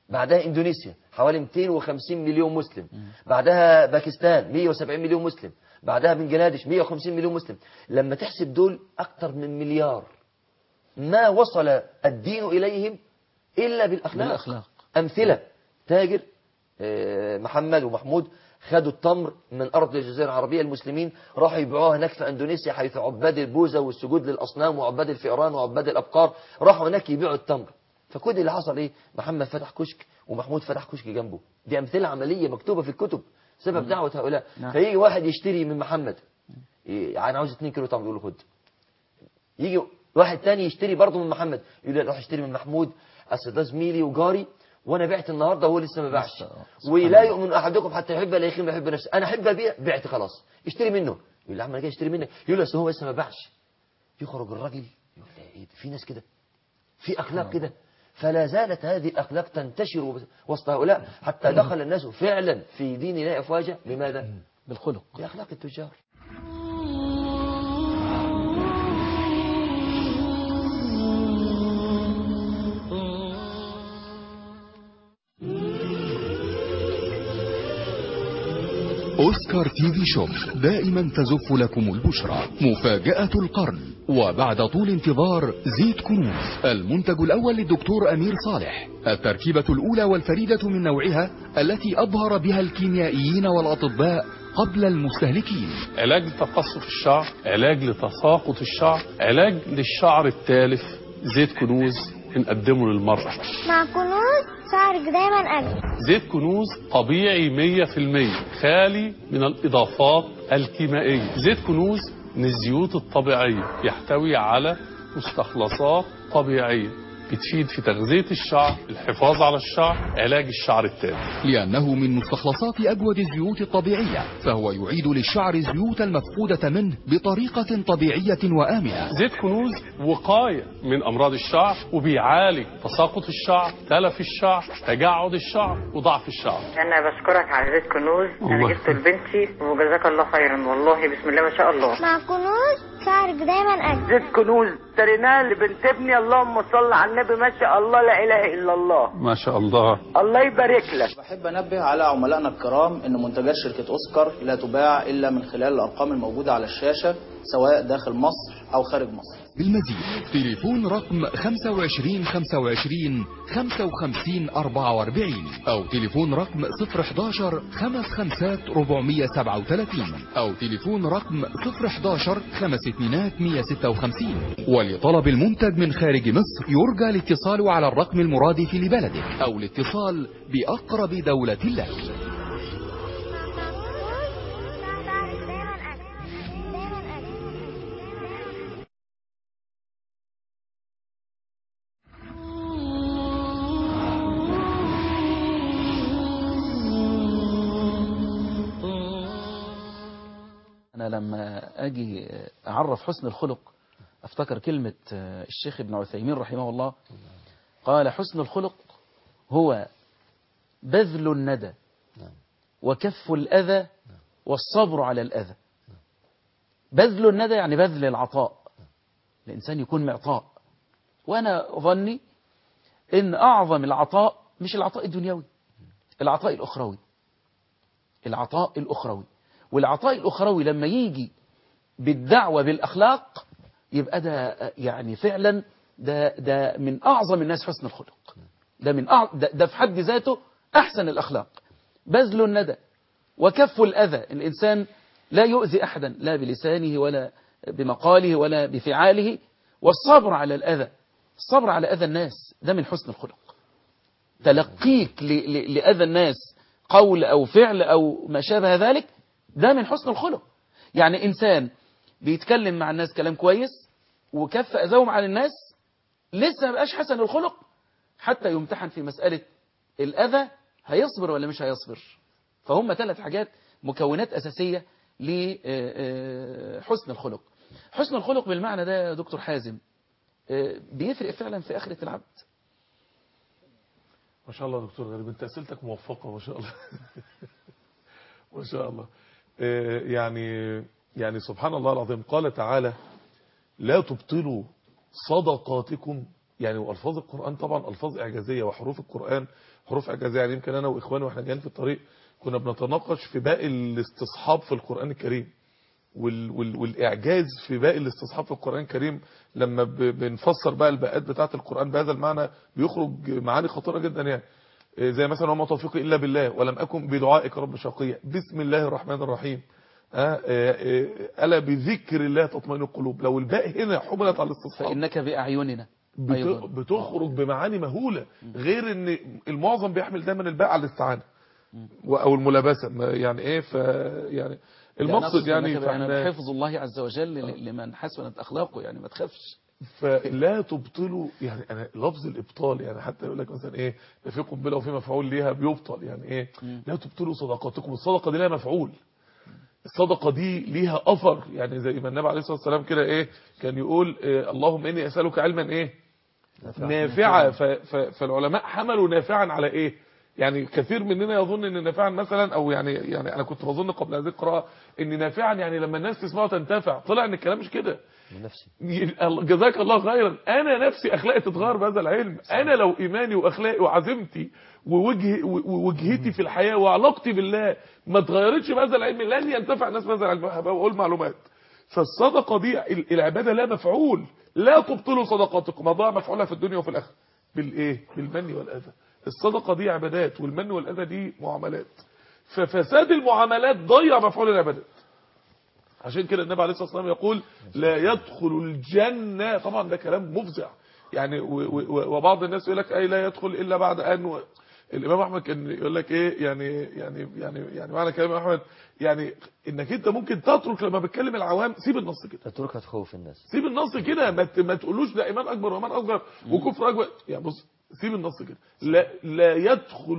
S5: بعدها اندونيسيا حوالي 250 مليون مسلم بعدها باكستان 170 مليون مسلم بعدها بنجلاديش 150 مليون مسلم لما تحسب دول اكتر من مليار ما وصل الدين اليهم الا بالاخلاق,
S1: بالأخلاق.
S5: امثله تاجر آه، محمد ومحمود خدوا التمر من أرض الجزيرة العربية المسلمين راحوا يبيعوها هناك في أندونيسيا حيث عباد البوذا والسجود للأصنام وعباد الفئران وعباد الأبقار راحوا هناك يبيعوا التمر فكل اللي حصل إيه محمد فتح كشك ومحمود فتح كشك جنبه دي أمثلة عملية مكتوبة في الكتب سبب دعوة هؤلاء
S1: نعم.
S5: فيجي واحد يشتري من محمد إيه، أنا عاوز 2 كيلو تمر يقول له خد يجي واحد تاني يشتري برضه من محمد يقول لي روح اشتري من محمود اصل ده زميلي وجاري وانا بعت النهارده وهو لسه ما باعش
S1: سبحان
S5: ولا يؤمن احدكم حتى يحب لا يخيم يحب نفسه انا احب ابيع بعت خلاص اشتري منه يقول لي يا عم انا جاي اشتري منك يقول له اصل هو لسه ما باعش يخرج الراجل يقول لا ايه ده؟ في ناس كده في اخلاق كده فلا زالت هذه الاخلاق تنتشر وسط هؤلاء حتى دخل الناس فعلا في دين الله افواجا بماذا؟
S1: بالخلق
S5: باخلاق التجار
S6: أوسكار تي في شوب دائما تزف لكم البشرى مفاجأة القرن وبعد طول انتظار زيت كنوز المنتج الأول للدكتور أمير صالح التركيبة الأولى والفريدة من نوعها التي أبهر بها الكيميائيين والأطباء قبل المستهلكين
S3: علاج لتقصف الشعر علاج لتساقط الشعر علاج للشعر التالف زيت كنوز بنقدمه للمرأة
S7: مع كنوز شعرك دايما أجمل
S3: زيت كنوز طبيعي 100% خالي من الإضافات الكيميائية زيت كنوز من الزيوت الطبيعية يحتوي على مستخلصات طبيعية بتفيد في تغذية الشعر الحفاظ على الشعر علاج الشعر التالف
S6: لأنه من مستخلصات أجود الزيوت الطبيعية فهو يعيد للشعر الزيوت المفقودة منه بطريقة طبيعية وآمنة
S3: زيت كنوز وقاية من أمراض الشعر وبيعالج تساقط الشعر تلف الشعر تجعد الشعر وضعف الشعر
S8: انا بشكرك على زيت كنوز انا
S3: الله.
S8: جبته لبنتي وجزاك الله خيرا والله بسم الله ما شاء الله
S7: مع كنوز شعرك دايما أجمل
S8: زيت كنوز اشتريناه لبنت ابني اللهم صل على النبي ما شاء الله لا اله الا الله
S3: ما شاء الله
S8: الله يبارك لك
S9: بحب انبه على عملائنا الكرام ان منتجات شركه اوسكار لا تباع الا من خلال الارقام الموجوده على الشاشه سواء داخل مصر او خارج مصر
S6: بالمزيد تليفون رقم 25 25 55 44 أو تليفون رقم 011 55 437 أو تليفون رقم 011 52 156 ولطلب المنتج من خارج مصر يرجى الاتصال على الرقم المرادف لبلدك أو الاتصال بأقرب دولة لك
S7: مع كنوز شعرك دايما أجمل دايما أجمل
S1: أنا لما أجي أعرف حسن الخلق أفتكر كلمة الشيخ ابن عثيمين رحمه الله قال حسن الخلق هو بذل الندى وكف الأذى والصبر على الأذى بذل الندى يعني بذل العطاء الإنسان يكون معطاء وأنا ظني إن أعظم العطاء مش العطاء الدنيوي العطاء الأخروي العطاء الأخروي والعطاء الأخروي لما يجي بالدعوة بالأخلاق يبقى ده يعني فعلا ده, ده من أعظم الناس حسن الخلق ده, من أع... ده, ده في حد ذاته أحسن الأخلاق بذل الندى وكف الأذى الإنسان لا يؤذي أحدا لا بلسانه ولا بمقاله ولا بفعاله والصبر على الأذى الصبر على أذى الناس ده من حسن الخلق تلقيك ل... ل... لأذى الناس قول أو فعل أو ما شابه ذلك ده من حسن الخلق يعني إنسان بيتكلم مع الناس كلام كويس وكف أذاهم عن الناس لسه ما بقاش حسن الخلق حتى يمتحن في مسألة الأذى هيصبر ولا مش هيصبر فهم ثلاث حاجات مكونات أساسية لحسن الخلق حسن الخلق بالمعنى ده يا دكتور حازم بيفرق فعلا في آخرة العبد
S3: ما شاء الله يا دكتور غريب انت اسئلتك موفقه ما شاء الله ما شاء الله آه، يعني يعني سبحان الله العظيم قال تعالى لا تبطلوا صدقاتكم يعني والفاظ القران طبعا الفاظ اعجازيه وحروف القران حروف اعجازيه يعني يمكن انا واخواني واحنا جايين في الطريق كنا بنتناقش في باقي الاستصحاب في القران الكريم وال وال والاعجاز في باقي الاستصحاب في القران الكريم لما ب- بنفسر بقى الباءات بتاعه القران بهذا المعنى بيخرج معاني خطيره جدا يعني إيه زي مثلا وما توفيقي الا بالله ولم اكن بدعائك رب شقيا بسم الله الرحمن الرحيم آه، آه، آه، الا بذكر الله تطمئن القلوب لو الباء هنا حملت على الاستصحاب
S1: فإنك بأعيننا
S3: بت-
S1: أيضا
S3: بتخرج بمعاني مهولة غير ان المعظم بيحمل دايما الباء على الاستعانة و- او الملابسة ما- يعني ايه ف يعني المقصد يعني
S1: فإحنا
S3: فاحنا
S1: حفظ الله عز وجل ل- لمن حسنت أخلاقه يعني ما تخافش
S3: فلا تبطلوا يعني انا لفظ الابطال يعني حتى يقول لك مثلا ايه ده في قنبله وفي مفعول ليها بيبطل يعني ايه لا تبطلوا صدقاتكم الصدقه دي لها مفعول الصدقه دي ليها اثر يعني زي ما النبي عليه الصلاه والسلام كده ايه كان يقول إيه اللهم اني اسالك علما ايه نافعا ف- ف- فالعلماء حملوا نافعا على ايه يعني كثير مننا يظن ان نافعا مثلا او يعني يعني انا كنت بظن قبل هذه القراءه ان نافعا يعني لما الناس تسمعه تنتفع طلع ان الكلام مش كده
S5: من نفسي
S3: جزاك الله خيرا انا نفسي اخلاقي تتغير بهذا العلم انا لو ايماني واخلاقي وعزيمتي ووجه ووجهتي في الحياه وعلاقتي بالله ما اتغيرتش بهذا العلم لن ينتفع الناس بهذا العلم هبقى بقول معلومات فالصدقه دي ال- العباده لا مفعول لا تبطلوا صدقاتكم هضيع مفعولها في الدنيا وفي الاخره بالايه بالمن والاذى الصدقه دي عبادات والمن والاذى دي معاملات ففساد المعاملات ضيع مفعول العبادات عشان كده النبي عليه الصلاه والسلام يقول لا يدخل الجنه طبعا ده كلام مفزع يعني و- و- وبعض الناس يقول لك اي لا يدخل الا بعد ان و... الامام احمد كان يقول لك ايه يعني يعني يعني يعني معنى كلام احمد يعني انك انت ممكن تترك لما بتكلم العوام سيب النص كده
S5: تتركها تخوف الناس
S3: سيب النص كده ما ت- ما تقولوش ده ايمان اكبر وايمان اصغر وكفر اكبر يعني بص سيب النص كده لا لا يدخل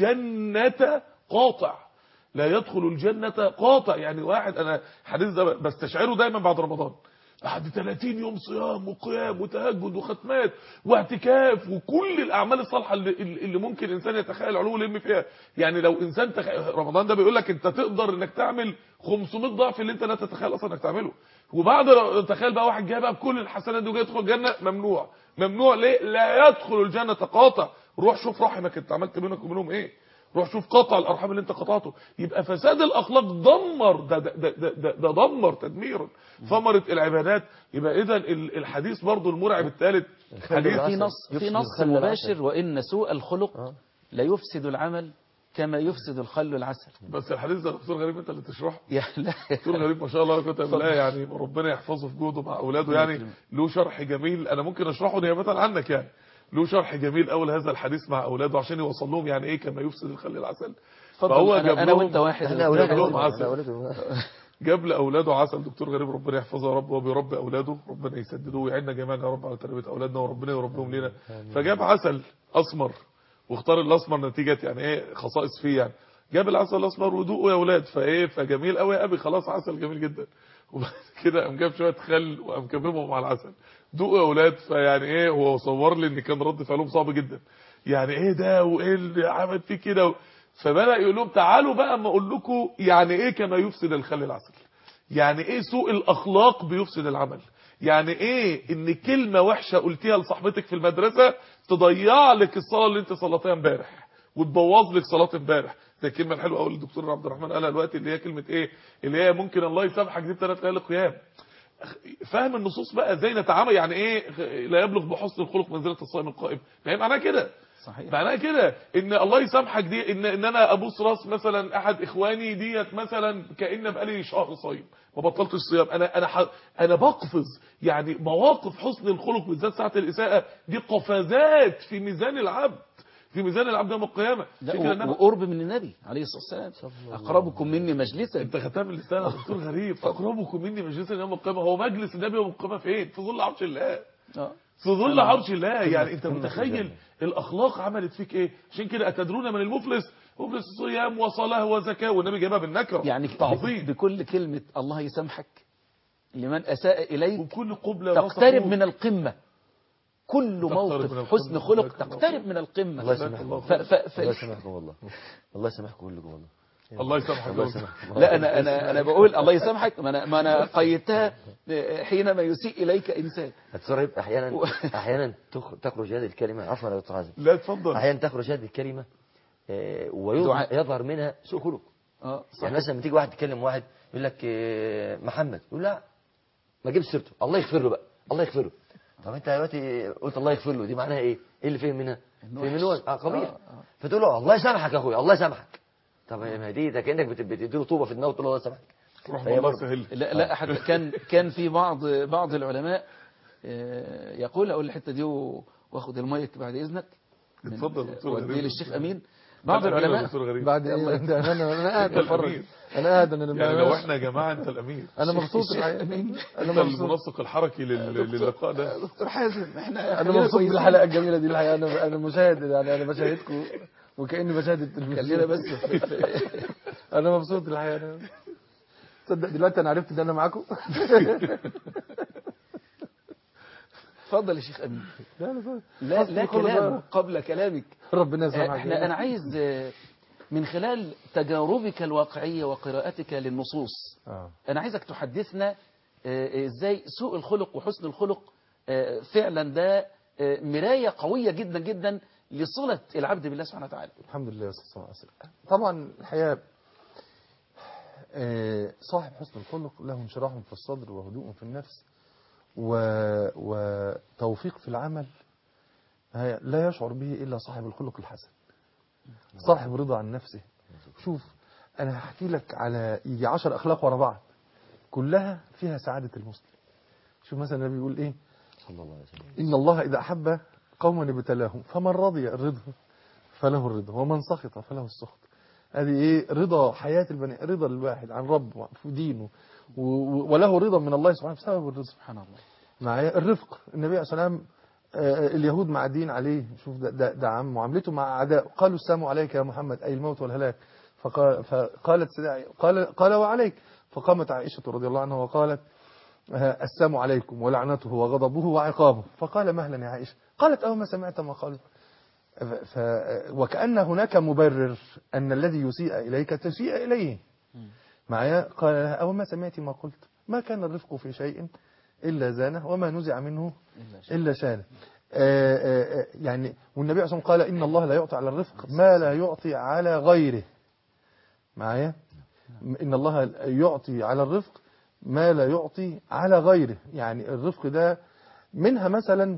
S3: الجنه قاطع لا يدخل الجنه قاطع يعني واحد انا الحديث ده بستشعره دايما بعد رمضان بعد 30 يوم صيام وقيام وتهجد وختمات واعتكاف وكل الاعمال الصالحه اللي, اللي ممكن انسان يتخيل علو يلم فيها يعني لو انسان تخ... رمضان ده بيقول لك انت تقدر انك تعمل 500 ضعف اللي انت لا تتخيل اصلا انك تعمله وبعد لو- تخيل بقى واحد جاي بقى بكل الحسنات دي وجاي يدخل الجنه ممنوع ممنوع ليه لا يدخل الجنه قاطع روح شوف رحمك انت عملت بينك وبينهم ايه روح شوف قطع الارحام اللي انت قطعته يبقى فساد الاخلاق دمر ده ده ده, ده, ده, ده دمر تدميرا ثمره العبادات يبقى اذا ال- الحديث برضو المرعب الثالث حديث
S1: في نص في
S5: يفسد
S1: نص
S5: الخل
S1: مباشر وإن سوء الخلق لا يفسد العمل كما يفسد الخل العسل
S3: بس الحديث ده دكتور غريب انت اللي تشرحه
S1: يا لا
S3: دكتور غريب ما شاء الله كنت بالله يعني ربنا يحفظه في جوده مع اولاده يعني له شرح جميل انا ممكن اشرحه نيابه عنك يعني له شرح جميل قوي هذا الحديث مع اولاده عشان يوصل لهم يعني ايه كما يفسد الخل العسل فهو
S1: اتفضل
S3: جاب
S1: أنا, أنا
S3: لهم-
S1: وأنت واحد
S5: احنا
S3: جاب
S5: اولاده
S3: لهم عسل.
S5: احنا اولاده
S3: جاب لاولاده عسل دكتور غريب ربنا يحفظه يا رب وبيربي اولاده ربنا يسدده ويعيننا جميعا يا رب على تربيه اولادنا وربنا يربيهم لنا فجاب عسل اسمر واختار الاسمر نتيجه يعني ايه خصائص فيه يعني جاب العسل الاسمر ودوقوا يا اولاد فايه فجميل قوي يا ابي خلاص عسل جميل جدا وبعد كده قام جاب شويه خل وقام كممهم مع العسل دوقوا يا اولاد فيعني ايه هو صور لي ان كان رد فعلهم صعب جدا يعني ايه ده وايه اللي عمل فيه كده و- فبدا يقول لهم تعالوا بقى اما اقول لكم يعني ايه كما يفسد الخل العسل يعني ايه سوء الاخلاق بيفسد العمل يعني ايه ان كلمه وحشه قلتيها لصاحبتك في المدرسه تضيع لك الصلاه اللي انت صليتها امبارح وتبوظ لك صلاه امبارح زي الكلمه الحلوه قوي اللي الدكتور عبد الرحمن قالها دلوقتي اللي هي كلمه ايه اللي هي ممكن الله يسامحك دي بثلاث ليالي قيام فاهم النصوص بقى ازاي نتعامل يعني ايه لا يبلغ بحسن الخلق منزله الصائم القائم يعني معناها كده
S1: صحيح
S3: معناها كده ان الله يسامحك دي ان ان انا ابوس راس مثلا احد اخواني ديت مثلا كان بقالي شهر صايم ما بطلتش صيام انا انا ح... انا بقفز يعني مواقف حسن الخلق بالذات ساعه الاساءه دي قفزات في ميزان العبد في ميزان العبد يوم القيامه
S1: لا
S3: عشان كده النبي-
S1: وقرب من النبي عليه الصلاة والسلام أقربكم مني مجلسا
S3: انت ختام اللسان يا دكتور غريب اقربكم مني مجلسا يوم القيامه هو مجلس النبي يوم القيامه فين في ظل عرش الله
S1: آه.
S3: في ظل عرش الله يعني انت متخيل الاخلاق عملت فيك ايه عشان كده اتدرون من المفلس مفلس صيام وصلاه وزكاه والنبي جابها بالنكره
S1: يعني
S3: تعظيم
S1: بكل كلمة الله يسامحك لمن أساء إليك
S3: وكل قبله
S1: تقترب
S3: نصحوه.
S1: من القمة كل
S3: تقترب
S1: موقف
S3: من القمة.
S1: حسن خلق
S3: جزاك الله
S1: تقترب من القمة
S5: الله يسامحكم
S1: ف ف ف
S5: الله يسامحكم والله الله يسامحكم كلكم والله
S3: الله يسامحك
S5: الله
S3: يا
S5: يسامحك.
S1: لا انا انا انا بقول الله يسامحك ما انا ما انا قيدتها حينما يسيء اليك انسان
S5: هتصرف احيانا احيانا تخ- تخرج هذه الكلمه عفوا يا دكتور حازم
S3: لا اتفضل
S5: احيانا تخرج هذه الكلمه آه، ويظهر
S1: دعاء.
S5: يظهر منها سوء خلق
S1: اه صح
S5: يعني مثلا لما تيجي واحد تكلم واحد يقول لك آه، محمد يقول لا ما جبت سيرته الله يغفر له بقى الله يغفر له طب انت دلوقتي قلت الله يغفر له دي معناها ايه؟ ايه اللي فهم منها؟
S1: إنه
S5: فهم
S1: وحش.
S5: منه اه قبيح
S1: آه، آه.
S5: فتقول له الله يسامحك يا اخويا الله يسامحك طب ما دي ده كانك بت- بتديله طوبه في دماغه وتقول له الله يسامحك
S3: رحمة
S5: فهي
S3: الله
S5: برضه-
S3: سهل
S1: لا لا أحد كان كان في بعض بعض العلماء آه، يقول اقول الحته دي و- واخد المايك بعد اذنك من-
S3: اتفضل دكتور
S1: واديه
S3: غريب.
S1: للشيخ امين بعض
S3: الأمير يا
S1: العلماء
S3: دكتور غريب
S2: بعد ايه انت انا انا قاعد
S3: أنت
S2: بتفرج
S3: الأمير.
S2: انا قاعد انا
S3: يعني
S2: أنا-
S3: لو احنا يا جماعه انت الامير
S2: انا مبسوط
S1: الشيخ
S2: الحقيقة.
S1: أمين.
S2: انا
S3: انت
S2: مبسوط
S3: المنسق الحركي لل- للقاء ده
S1: دكتور حازم احنا
S2: انا
S1: خلينا
S2: مبسوط
S1: كويسين.
S2: بالحلقه الجميله دي الحقيقه انا انا مشاهد يعني انا بشاهدكم وكاني بشاهد التلفزيون
S1: خلينا بس في- في-
S2: انا مبسوط الحقيقه انا تصدق دلوقتي انا عرفت ان انا معاكم
S1: اتفضل يا شيخ امين
S2: لا لا صح.
S1: لا
S2: أصل
S1: لا
S2: كل
S1: كلام
S2: ده-
S1: قبل كلامك
S2: ربنا
S1: آه،
S2: يسامحك
S1: احنا انا عايز آه، من خلال تجاربك الواقعيه وقراءتك للنصوص
S2: اه
S1: انا عايزك تحدثنا آه، آه، ازاي سوء الخلق وحسن الخلق آه، فعلا ده آه، مرايه قويه جدا جدا لصله العبد بالله سبحانه وتعالى
S2: الحمد لله والصلاة والسلام على رسول الله. طبعا الحقيقة آه، صاحب حسن الخلق له انشراح في الصدر وهدوء في النفس و... وتوفيق في العمل هي- لا يشعر به إلا صاحب الخلق الحسن صاحب رضا عن نفسه شوف أنا هحكي لك على يجي عشر أخلاق ورا بعض كلها فيها سعادة المسلم شوف مثلا النبي بيقول إيه
S5: صلى الله عليه وسلم
S2: إن الله إذا أحب قوما ابتلاهم فمن رضي الرضا فله الرضا ومن سخط فله السخط هذه إيه رضا حياة البني رضا الواحد عن ربه في دينه و- و- وله رضا من الله سبحانه بسبب الرضا
S1: سبحان الله
S2: معايا الرفق النبي عليه الصلاة والسلام آه، اليهود معدين عليه شوف ده, ده, ده عم معاملته مع أعداء قالوا السلام عليك يا محمد أي الموت والهلاك فقال فقالت سيدة قال قال وعليك فقامت عائشة رضي الله عنها وقالت آه، السلام عليكم ولعنته وغضبه وعقابه فقال مهلا يا عائشة قالت أو ما سمعت ما قال ف ف وكأن هناك مبرر أن الذي يسيء إليك تسيء إليه معايا قال لها أو ما سمعت ما قلت ما كان الرفق في شيء إلا زانه وما نزع منه إلا شانه آه، آه، آه، يعني والنبي عليه الصلاة والسلام قال إن الله لا يعطي على الرفق ما لا يعطي على غيره معايا إن الله يعطي على الرفق ما لا يعطي على غيره يعني الرفق ده منها مثلا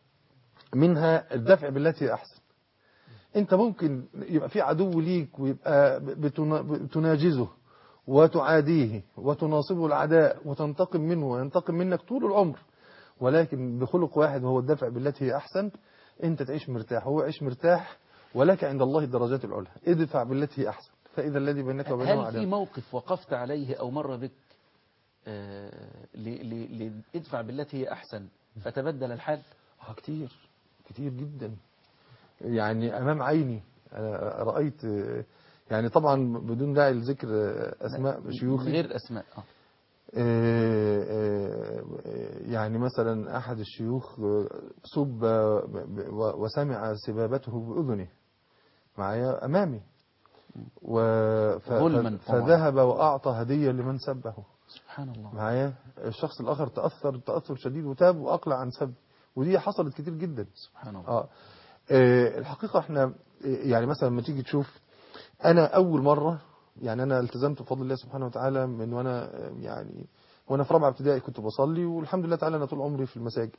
S2: منها الدفع بالتي أحسن انت ممكن يبقى في عدو ليك ويبقى بتنا- بتناجزه وتعاديه وتناصبه العداء وتنتقم منه وينتقم منك طول العمر ولكن بخلق واحد وهو الدفع بالتي هي أحسن أنت تعيش مرتاح هو يعيش مرتاح ولك عند الله الدرجات العلى ادفع بالتي هي أحسن فإذا الذي بينك وبينه
S1: هل في
S2: عداوة
S1: موقف وقفت عليه أو مر بك آه، ل- ل- لادفع بالتي هي أحسن فتبدل الحال
S2: آه كتير كتير جدا يعني أمام عيني أنا رأيت يعني طبعا بدون داعي لذكر أسماء شيوخي
S1: غير أسماء آه.
S2: آه، آه، يعني مثلا أحد الشيوخ آه، سب و- وسمع سبابته بأذنه معايا أمامي و ف-
S1: ظلماً
S2: ف-
S1: طبعاً.
S2: فذهب وأعطى هدية لمن سبه
S1: سبحان الله
S2: معايا الشخص الآخر تأثر تأثر شديد وتاب وأقلع عن سب ودي حصلت كتير جدا
S1: سبحان الله
S2: آه. آه، الحقيقة احنا آه، يعني مثلا لما تيجي تشوف أنا أول مرة يعني أنا التزمت بفضل الله سبحانه وتعالى من وأنا آه، يعني وأنا في رابعة ابتدائي كنت بصلي والحمد لله تعالى أنا طول عمري في المساجد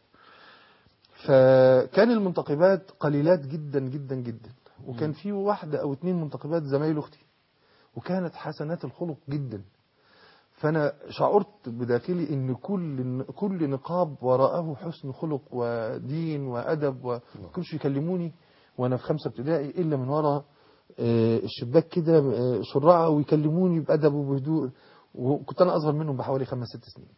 S2: فكان المنتقبات قليلات جدا جدا جدا وكان في واحدة أو اتنين منتقبات زمايل أختي وكانت حسنات الخلق جدا فأنا شعرت بداخلي إن كل كل نقاب وراءه حسن خلق ودين وأدب وكل شيء يكلموني وأنا في خمسة ابتدائي إلا من وراء آه، الشباك كده آه، شرعة ويكلموني بأدب وبهدوء وكنت أنا أصغر منهم بحوالي خمس ست سنين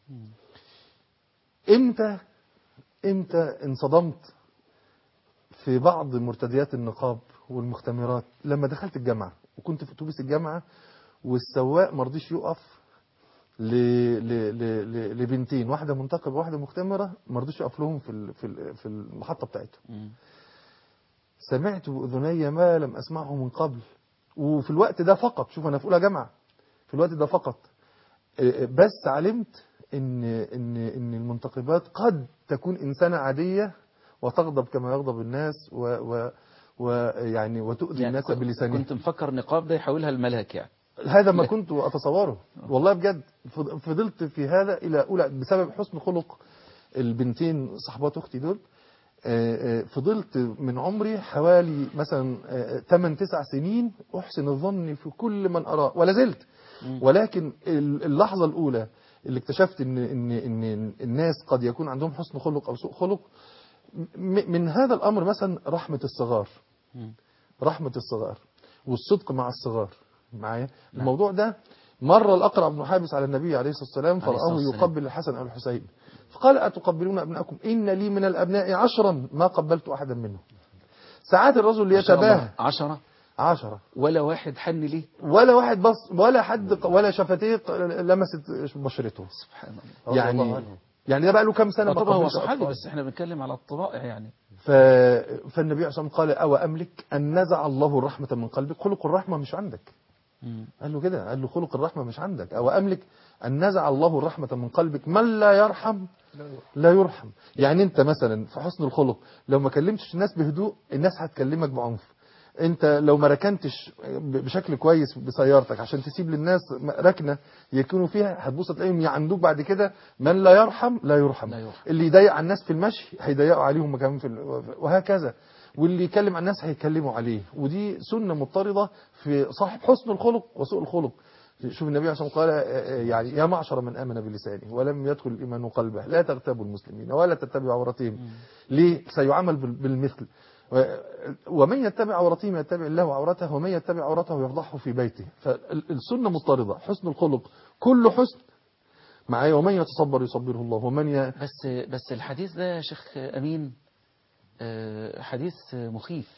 S2: إمتى إمتى انصدمت في بعض مرتديات النقاب والمختمرات لما دخلت الجامعة وكنت في أتوبيس الجامعة والسواق مرضيش يقف ل... ل... ل... ل... لبنتين واحدة منتقبة وواحدة مختمرة مرضيش يقف لهم في ال... في ال... في المحطة بتاعتهم
S1: مم.
S2: سمعت بأذني ما لم أسمعه من قبل وفي الوقت ده فقط شوف انا في اولى جامعه في الوقت ده فقط آه، بس علمت ان ان ان المنتقبات قد تكون انسانه عاديه وتغضب كما يغضب الناس و و ويعني وتؤذي
S1: يعني
S2: الناس
S1: كنت-
S2: بلسانها
S1: كنت مفكر نقاب ده يحولها الملاك يعني
S2: هذا ما كنت اتصوره والله بجد فض- فضلت في هذا الى اولى بسبب حسن خلق البنتين صاحبات اختي دول آه، آه، فضلت من عمري حوالي مثلا 8 9 سنين احسن الظن في كل من اراه ولا زلت ولكن ال- اللحظه الاولى اللي اكتشفت ان ان ان الناس قد يكون عندهم حسن خلق او سوء خلق م- من هذا الامر مثلا رحمه الصغار رحمه الصغار والصدق مع الصغار معايا الموضوع ده مر الأقرع بن حابس على النبي عليه الصلاة والسلام
S1: عليه الصلاة
S2: فرآه
S1: والسلام.
S2: يقبل الحسن أو الحسين فقال أتقبلون أبنائكم إن لي من الأبناء عشرا ما قبلت أحدا منهم ساعات الرجل
S1: ما شاء الله.
S2: يتباهى
S1: عشرة
S2: عشرة
S1: ولا واحد حن ليه
S2: ولا واحد بص ولا حد ولا شفتيه لمست بشرته
S1: سبحان الله
S5: رضي الله
S2: يعني
S5: عنه.
S2: يعني ده بقى له كام سنة ما
S1: طبعا هو
S2: قبلش
S1: صحابي
S2: أطفال.
S1: بس احنا بنتكلم على الطبائع يعني
S2: ف... فالنبي عليه الصلاة والسلام قال أو أملك أن نزع الله الرحمة من قلبك خلق الرحمة مش عندك قال له كده قال له خلق الرحمة مش عندك أو أملك أن نزع الله الرحمة من قلبك من لا يرحم لا يرحم يعني أنت مثلا في حسن الخلق لو ما كلمتش الناس بهدوء الناس هتكلمك بعنف انت لو ما ركنتش بشكل كويس بسيارتك عشان تسيب للناس ركنه يكونوا فيها هتبص تلاقيهم يعندوك بعد كده من لا يرحم لا يرحم,
S1: لا يرحم.
S2: اللي يضايق على الناس في المشي هيضيقوا عليهم كمان في ال- وهكذا واللي يكلم عن الناس هيكلموا عليه ودي سنة مضطردة في صاحب حسن الخلق وسوء الخلق شوف النبي عليه الصلاة والسلام قال آه، آه، يعني يا معشر من آمن بلسانه ولم يدخل الإيمان قلبه لا تغتابوا المسلمين ولا تتبعوا عوراتهم ليه سيعمل بال- بالمثل و- ومن يتبع عورتهم يتبع الله عورته ومن يتبع عورته يفضحه في بيته فالسنة مضطردة حسن الخلق كل حسن معايا ومن يتصبر يصبره الله ومن ي...
S1: بس بس الحديث ده يا شيخ أمين آه، حديث مخيف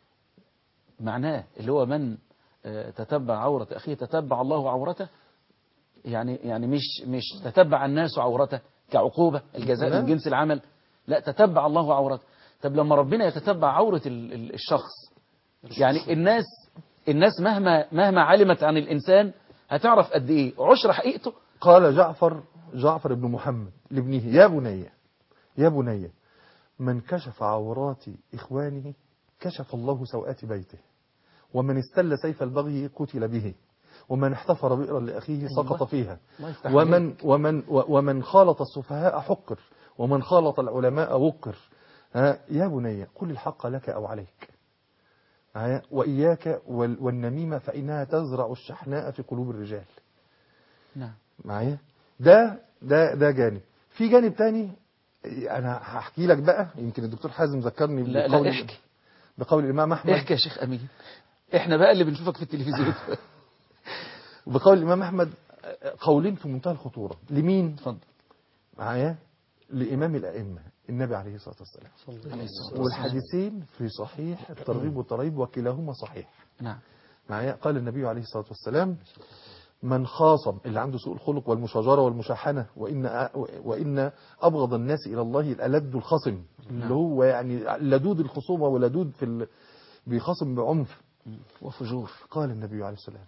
S1: معناه اللي هو من آه، تتبع عورة أخيه تتبع الله عورته يعني يعني مش مش تتبع الناس عورته كعقوبة الجزاء
S2: لا.
S1: من جنس العمل لا تتبع الله عورته طب لما ربنا يتتبع عورة ال- ال- الشخص يعني الناس الناس مهما مهما علمت عن الإنسان هتعرف قد إيه عشر حقيقته
S2: قال جعفر جعفر بن محمد لابنه يا بني يا بني من كشف عورات إخوانه كشف الله سوءات بيته ومن استل سيف البغي قتل به ومن احتفر بئرا لأخيه سقط
S1: أيوة.
S2: فيها
S1: الله يفتح
S2: ومن,
S1: عليك.
S2: ومن, و- ومن خالط السفهاء حقر ومن خالط العلماء وقر ها يا بني قل الحق لك أو عليك ها وإياك وال- والنميمة فإنها تزرع الشحناء في قلوب الرجال
S1: نعم
S2: معايا ده ده ده جانب في جانب تاني انا هحكي لك بقى يمكن الدكتور حازم ذكرني
S1: لا
S2: بقول
S1: لا احكي
S2: بقول الامام احمد
S1: احكي يا شيخ أمين احنا بقى اللي بنشوفك في التلفزيون
S2: بقول الامام احمد قولين في منتهى الخطوره لمين
S1: اتفضل
S2: معايا لامام الائمه النبي عليه الصلاه والسلام
S1: عليه الصلاة والسلام.
S2: والحديثين في صحيح الترغيب والترهيب وكلاهما صحيح
S1: نعم
S2: معايا قال النبي عليه الصلاة والسلام من خاصم اللي عنده سوء الخلق والمشاجرة والمشاحنة وإن, وإن أبغض الناس إلى الله الألد الخصم اللي هو يعني لدود الخصومة ولدود في ال... بيخاصم بعنف
S1: وفجور
S2: قال النبي عليه السلام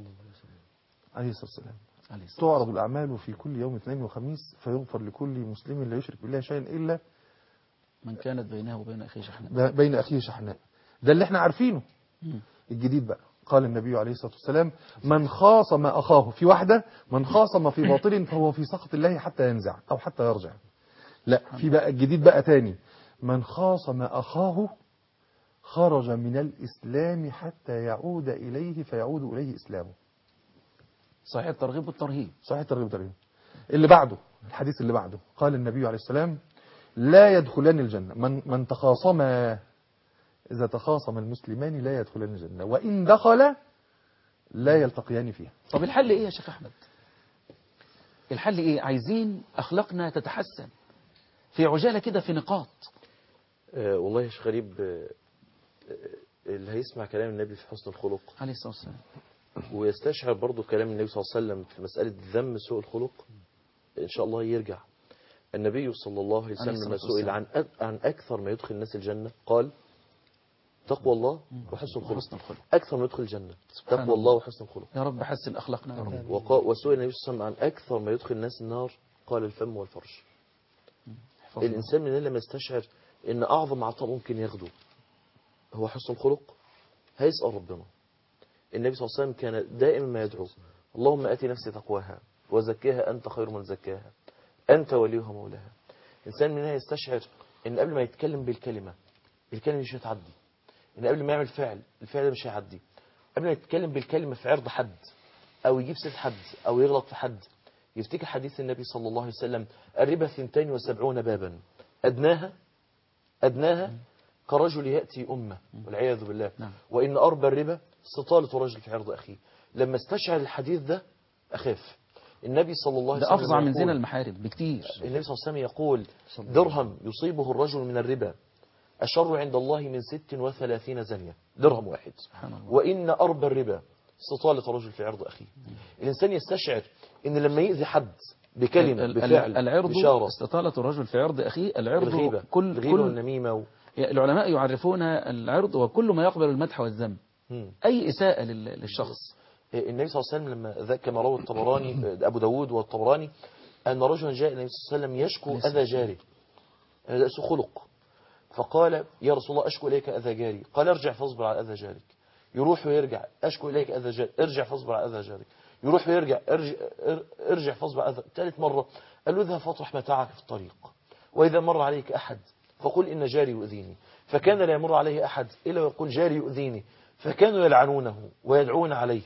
S2: عليه الصلاة والسلام
S1: عليه الصلاة
S2: تعرض الأعمال في كل يوم اثنين وخميس فيغفر لكل مسلم لا يشرك بالله شيئا إلا
S1: من كانت بينه وبين أخيه شحناء
S2: بين أخيه شحناء ده اللي احنا عارفينه
S1: مم.
S2: الجديد بقى قال النبي عليه الصلاة والسلام من خاصم أخاه في واحدة من خاصم في باطل فهو في سخط الله حتى ينزع أو حتى يرجع لا في بقى الجديد بقى تاني من خاصم أخاه خرج من الإسلام حتى يعود إليه فيعود إليه إسلامه
S1: صحيح الترغيب والترهيب
S2: صحيح الترغيب والترهيب اللي بعده الحديث اللي بعده قال النبي عليه السلام لا يدخلان الجنة من من تخاصما إذا تخاصم المسلمان لا يدخلان الجنة وإن دخل لا يلتقيان فيها
S1: طب الحل ايه يا شيخ احمد الحل ايه عايزين اخلاقنا تتحسن في عجالة كده في نقاط
S4: آه والله يا شيخ غريب آه آه، اللي هيسمع كلام النبي في حسن الخلق
S1: عليه الصلاة والسلام
S4: ويستشعر برضو كلام النبي صلى الله عليه وسلم في مسألة ذم سوء الخلق إن شاء الله يرجع النبي صلى الله عليه
S1: عليه
S4: وسلم لما
S1: الصلاة
S4: سئل عن أ- عن أكثر ما يدخل الناس الجنة قال تقوى الله وحسن الخلق
S1: وحسن الخلق
S4: أكثر ما يدخل الجنة
S1: سبحان
S4: تقوى الله وحسن الخلق
S1: يا رب حسن أخلاقنا يا رب
S4: وقا- وسئل النبي صلى الله عليه وسلم عن أكثر ما يدخل الناس النار قال الفم والفرج
S1: احفظنا.
S4: الإنسان مننا لما يستشعر إن أعظم عطاء ممكن ياخده هو حسن الخلق هيسأل ربنا النبي صلى الله عليه وسلم كان دائما ما يدعو اللهم آتي نفسي تقواها وزكيها أنت خير من زكاها أنت وليها مولاها إنسان مننا يستشعر إن قبل ما يتكلم بالكلمة الكلمة مش هتعدي إن قبل ما يعمل فعل الفعل ده مش هيعدي قبل ما يتكلم بالكلمة في عرض حد أو يجيب سيرة حد أو يغلط في حد يفتكر حديث النبي صلى الله عليه وسلم الربا ثنتين وسبعون بابا أدناها أدناها كرجل يأتي أمة والعياذ بالله
S1: نعم.
S4: وإن أربى الربا استطالة رجل في عرض أخيه لما استشعر الحديث ده أخاف النبي صلى الله عليه
S1: ده
S4: وسلم
S1: أفظع من
S4: يقول-
S1: زنا المحارم بكتير
S4: النبي صلى الله عليه وسلم يقول درهم يصيبه الرجل من الربا أشر عند الله من ست وثلاثين زنية درهم واحد
S1: سبحان الله
S4: وإن أربى الربا استطالة رجل في عرض أخيه الإنسان يستشعر إن لما يأذي حد بكلمة
S1: ال- ال-
S4: بفعل
S1: العرض
S4: بشارة
S1: استطالة الرجل في عرض أخيه العرض
S4: الغيبة
S1: كل
S4: الغيبة
S1: كل
S4: والنميمة و...
S1: العلماء يعرفون العرض وكل ما يقبل المدح والذم
S4: مم.
S1: أي إساءة لل- للشخص
S4: النبي صلى الله عليه وسلم لما ذا كما روى الطبراني أبو داود والطبراني أن رجلا جاء النبي صلى الله عليه وسلم يشكو أذى جاره هذا سوء خلق فقال يا رسول الله أشكو إليك أذى جاري قال ارجع فاصبر على أذى جارك يروح ويرجع أشكو إليك أذى جاري ارجع فاصبر على أذى جارك يروح ويرجع ارجع, ارجع فاصبر على أذى ثالث مرة قال له اذهب فاطرح متاعك في الطريق وإذا مر عليك أحد فقل إن جاري يؤذيني فكان لا يمر عليه أحد إلا ويقول جاري يؤذيني فكانوا يلعنونه ويدعون عليه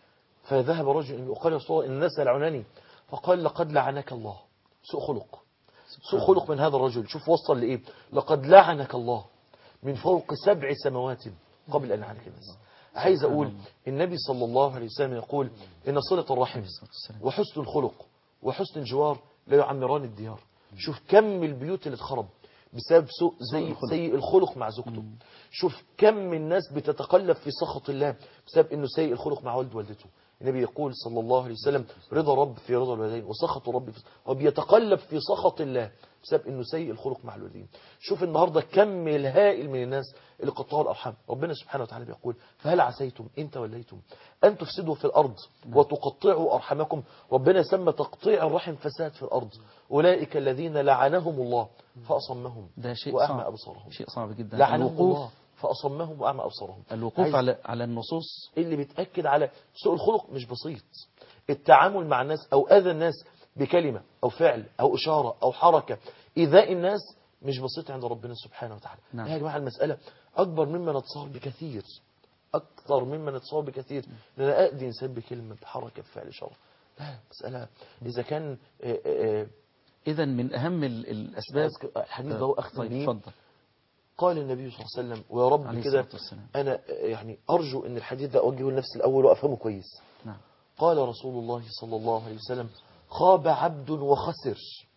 S4: فذهب رجل وقال يا رسول الله إن الناس يلعنني فقال لقد لعنك الله سوء خلق سوء خلق من هذا الرجل شوف وصل لإيه لقد لعنك الله من فوق سبع سماوات قبل أن يلعنك الناس عايز أقول النبي صلى الله عليه وسلم يقول إن صلة الرحم وحسن الخلق وحسن الجوار لا يعمران الديار شوف كم البيوت اللي اتخرب بسبب سوء زي سيء الخلق مع زوجته شوف كم الناس بتتقلب في سخط الله بسبب انه سيء الخلق مع والد والدته النبي يقول صلى الله عليه وسلم رضا رب في رضا الوالدين وسخط رب في وبيتقلب في سخط الله بسبب انه سيء الخلق مع الوالدين شوف النهارده كم الهائل من الناس اللي قطعوا الارحام ربنا سبحانه وتعالى بيقول فهل عسيتم ان توليتم ان تفسدوا في الارض وتقطعوا ارحامكم ربنا سمى تقطيع الرحم فساد في الارض اولئك الذين لعنهم الله فاصمهم
S1: ده شيء
S4: واعمى
S1: صعب
S4: ابصارهم
S1: شيء صعب جدا
S4: لعنهم
S1: الوقوف
S4: الله فأصمهم وأعمى أبصارهم
S1: الوقوف
S4: عايز-
S1: على على النصوص
S4: اللي بيتأكد على سوء الخلق مش بسيط التعامل مع الناس أو أذى الناس بكلمة أو فعل أو إشارة أو حركة إيذاء الناس مش بسيط عند ربنا سبحانه وتعالى
S1: نعم.
S4: يا جماعة المسألة أكبر مما نتصور بكثير أكثر مما نتصور بكثير إن أنا أأذي إنسان بكلمة بحركة بفعل إشارة لا مسألة إذا كان آه، آه،
S1: إذا من أهم ال- الأسباب
S4: الحديث ده هو أختم
S1: طيب
S4: بيه
S1: اتفضل
S4: قال النبي صلى الله عليه وسلم ويا رب
S1: عليه
S4: كده
S1: الصلاة والسلام
S4: أنا يعني أرجو أن الحديث ده أوجهه لنفسي الأول وأفهمه كويس
S1: نعم
S4: قال رسول الله صلى الله عليه وسلم خاب عبد وخسر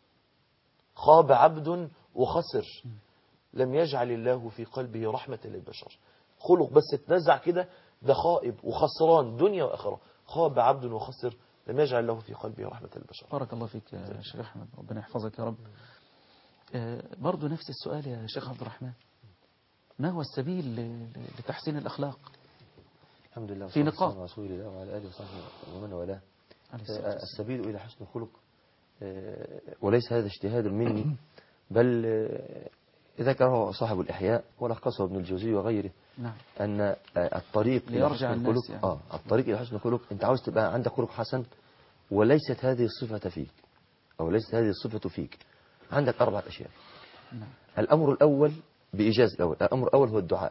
S4: خاب عبد وخسر لم يجعل الله في قلبه رحمة للبشر خلق بس اتنزع كده ده خائب وخسران دنيا وآخرة خاب عبد وخسر لم يجعل الله في قلبه رحمة للبشر
S1: بارك الله فيك يا شيخ أحمد ربنا يحفظك يا رب آه، برضو نفس السؤال يا شيخ عبد الرحمن ما هو السبيل ل- ل- لتحسين الأخلاق
S5: الحمد لله
S1: في
S5: والصلاة
S1: نقاط.
S5: والسلام على رسول الله وعلى آله وصحبه ومن والاه
S1: عليه الصلاة
S5: آه،
S1: والسلام.
S5: السبيل إلى حسن الخلق آه، وليس هذا اجتهاد مني بل آه، ذكره صاحب الإحياء ولخصه ابن الجوزي وغيره
S1: نعم
S5: أن آه، الطريق إلى
S1: ليرجع
S5: حسن
S1: الناس
S5: الخلق
S1: يعني.
S5: آه الطريق إلى حسن الخلق أنت عاوز تبقى عندك خلق حسن وليست هذه الصفة فيك أو ليست هذه الصفة فيك عندك أربعة أشياء
S1: نعم
S5: الأمر الأول بإيجاز الأول الأمر الأول هو الدعاء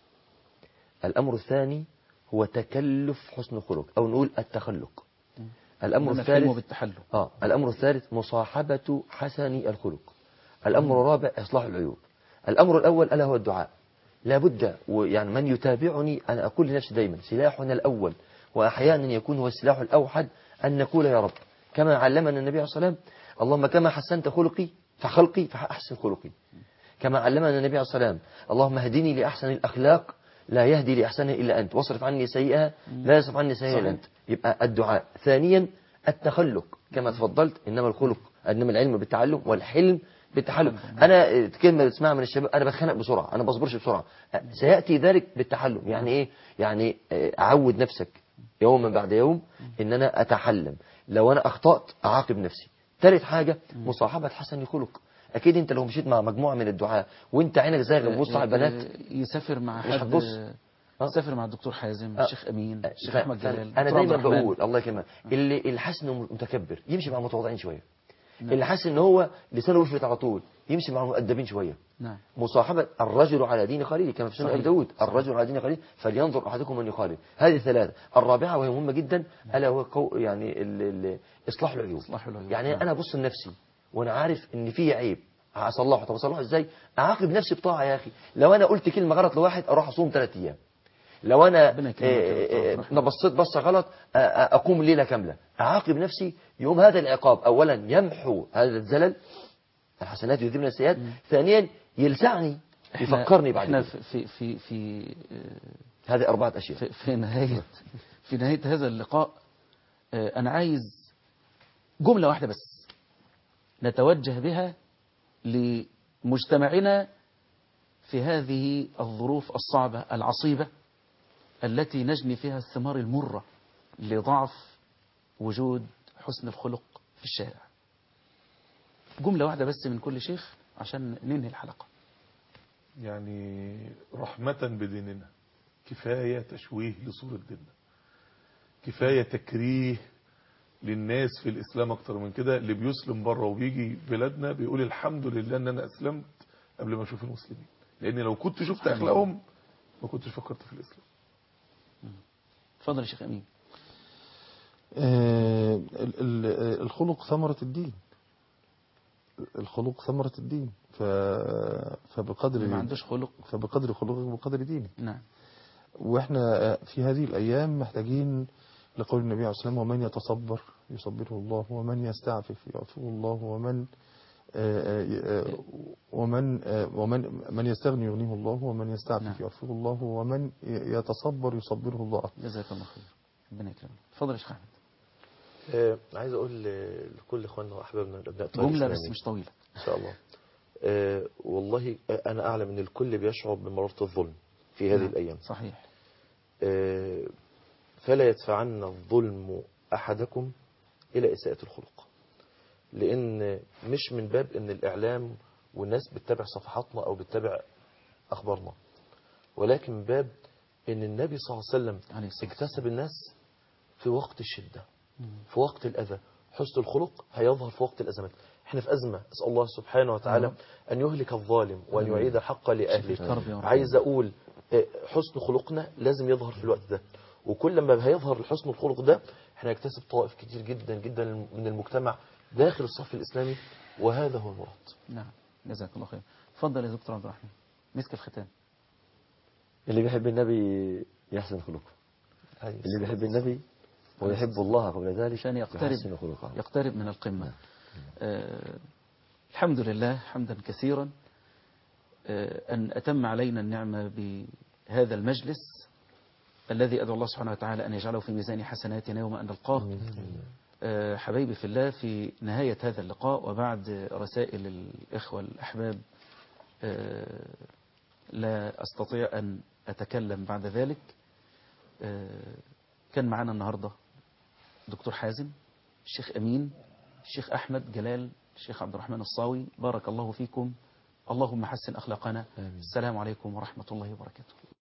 S5: الأمر الثاني هو تكلف حسن الخلق أو نقول التخلق الأمر
S1: إنما الحلم
S5: الثالث
S1: بالتحلم
S5: آه الأمر الثالث مصاحبة حسن الخلق الأمر الرابع إصلاح العيوب الأمر الأول ألا هو الدعاء لابد ويعني من يتابعني أنا أقول لنفسي دايما سلاحنا الأول وأحيانا يكون هو السلاح الأوحد أن نقول يا رب كما علمنا النبي عليه الصلاة والسلام اللهم كما حسنت خلقي فخلقي فأحسن خلقي كما علمنا النبي عليه الصلاة والسلام اللهم اهدني لأحسن الأخلاق لا يهدي لأحسنها إلا أنت واصرف عني سيئها لا يصرف عني سيئها إلا أنت يبقى الدعاء ثانيا التخلق كما تفضلت إنما الخلق إنما العلم بالتعلم والحلم بالتحلم انا كلمه بسمعها من الشباب انا بتخانق بسرعه انا بصبرش بسرعه سياتي ذلك بالتحلم يعني ايه يعني آه، اعود نفسك يوما بعد يوم ان انا اتحلم لو انا اخطات اعاقب نفسي ثالث حاجه مصاحبه حسن الخلق اكيد انت لو مشيت مع مجموعه من الدعاة وانت عينك زاغ بتبص على البنات
S1: يسافر مع
S5: مش
S1: حد
S5: هتبص. آه.
S1: يسافر مع الدكتور حازم
S5: آه.
S1: الشيخ امين الشيخ
S5: ف-
S1: احمد
S5: ف-
S1: جلال
S5: انا
S1: الدكتور
S5: دايما
S1: عبد الرحمن.
S5: بقول الله يكرمك اللي الحسن متكبر يمشي مع المتواضعين شويه اللي حاسس ان هو لسانه وفرت على طول يمشي مع المؤدبين شويه
S1: نعم
S5: مصاحبة الرجل على دين خليله كما في سنة
S1: صحيح.
S5: أبي داود الرجل على دين خليله فلينظر أحدكم من يخالف هذه ثلاثة الرابعة وهي مهمة جدا ألا هو قو يعني ال ال إصلاح العيوب
S1: إصلاح العيوب.
S5: يعني
S1: نعم.
S5: أنا أبص لنفسي وأنا عارف إن فيه عيب هصلحه طب أصلحه إزاي أعاقب نفسي بطاعة يا أخي لو أنا قلت كلمة غلط لواحد أروح أصوم ثلاث أيام لو أنا
S1: ربنا يكرمك يا دكتور عبد
S5: آه،
S1: الرحمن.
S5: آه، بصيت بصة غلط آه، آه، أقوم ليلة كاملة أعاقب نفسي يوم هذا العقاب أولا يمحو هذا الزلل الحسنات يذهبن السيئات ثانيا يلسعني
S1: إحنا-
S5: يفكرني بعد
S1: احنا
S5: كده.
S1: في في في في آه،
S5: هذه أربعة أشياء
S1: في, في نهاية في نهاية هذا اللقاء آه، أنا عايز جملة واحدة بس نتوجه بها لمجتمعنا في هذه الظروف الصعبة العصيبة التي نجني فيها الثمار المرة لضعف وجود حسن الخلق في الشارع جملة واحدة بس من كل شيخ عشان ننهي الحلقة
S3: يعني رحمة بديننا كفاية تشويه لصورة ديننا كفاية تكريه للناس في الإسلام أكتر من كده اللي بيسلم بره وبيجي بلادنا بيقول الحمد لله أن أنا أسلمت قبل ما أشوف المسلمين لأن لو كنت شفت أخلاقهم ما كنتش فكرت في الإسلام
S1: اتفضل يا شيخ أمين
S2: آه، ال- ال- الخلق ثمرة الدين الخلق ثمرة الدين ف... فبقدر
S1: اللي ما عندوش خلق
S2: فبقدر خلقك بقدر دينك
S1: نعم
S2: واحنا في هذه الايام محتاجين لقول النبي عليه الصلاه والسلام ومن يتصبر يصبره الله ومن يستعفف يعفوه الله ومن آه، آه، آه، ومن آه، ومن من يستغني يغنيه الله ومن
S1: نعم.
S2: يستعفف يعفوه الله ومن يتصبر يصبره الله
S1: جزاك الله خير ربنا يكرمك اتفضل يا شيخ أحمد
S4: آه، عايز اقول ل- لكل اخواننا واحبابنا الابناء الطيب
S1: جملة بس
S4: الإسلامي.
S1: مش طويلة
S4: ان شاء الله آه، والله آه، انا اعلم ان الكل بيشعر بمرارة الظلم في هذه
S1: نعم.
S4: الايام
S1: صحيح
S4: آه، فلا يدفعن الظلم احدكم الى اساءة الخلق لان مش من باب ان الاعلام والناس بتتابع صفحاتنا او بتتابع اخبارنا ولكن من باب ان النبي صلى الله عليه وسلم
S1: عليه الصلاة
S4: اكتسب الناس في وقت الشدة في وقت الأذى حسن الخلق هيظهر في وقت الأزمات احنا في أزمة أسأل الله سبحانه وتعالى أن يهلك الظالم وأن يعيد الحق
S1: الكرب يا
S4: لأهله
S1: رب.
S4: عايز أقول آه، حسن خلقنا لازم يظهر في الوقت ده وكل ما هيظهر حسن الخلق ده احنا نكتسب طوائف كتير جدا جدا من المجتمع داخل الصف الإسلامي وهذا هو المراد
S1: نعم جزاك الله خير اتفضل يا دكتور عبد الرحمن مسك الختام
S5: اللي بيحب النبي يحسن خلقه اللي بيحب النبي ويحب الله قبل ذلك
S1: عشان يقترب
S5: يحسن خلقه
S1: يقترب من القمة آه الحمد لله حمدا كثيرا آه أن أتم علينا النعمة بهذا المجلس الذي أدعو الله سبحانه وتعالى أن يجعله في ميزان حسناتنا يوم أن نلقاه آه حبايبي في الله في نهاية هذا اللقاء وبعد رسائل الإخوة الأحباب آه لا أستطيع أن أتكلم بعد ذلك آه كان معنا النهاردة دكتور حازم الشيخ أمين الشيخ أحمد جلال الشيخ عبد الرحمن الصاوي بارك الله فيكم اللهم حسن أخلاقنا السلام عليكم ورحمة الله وبركاته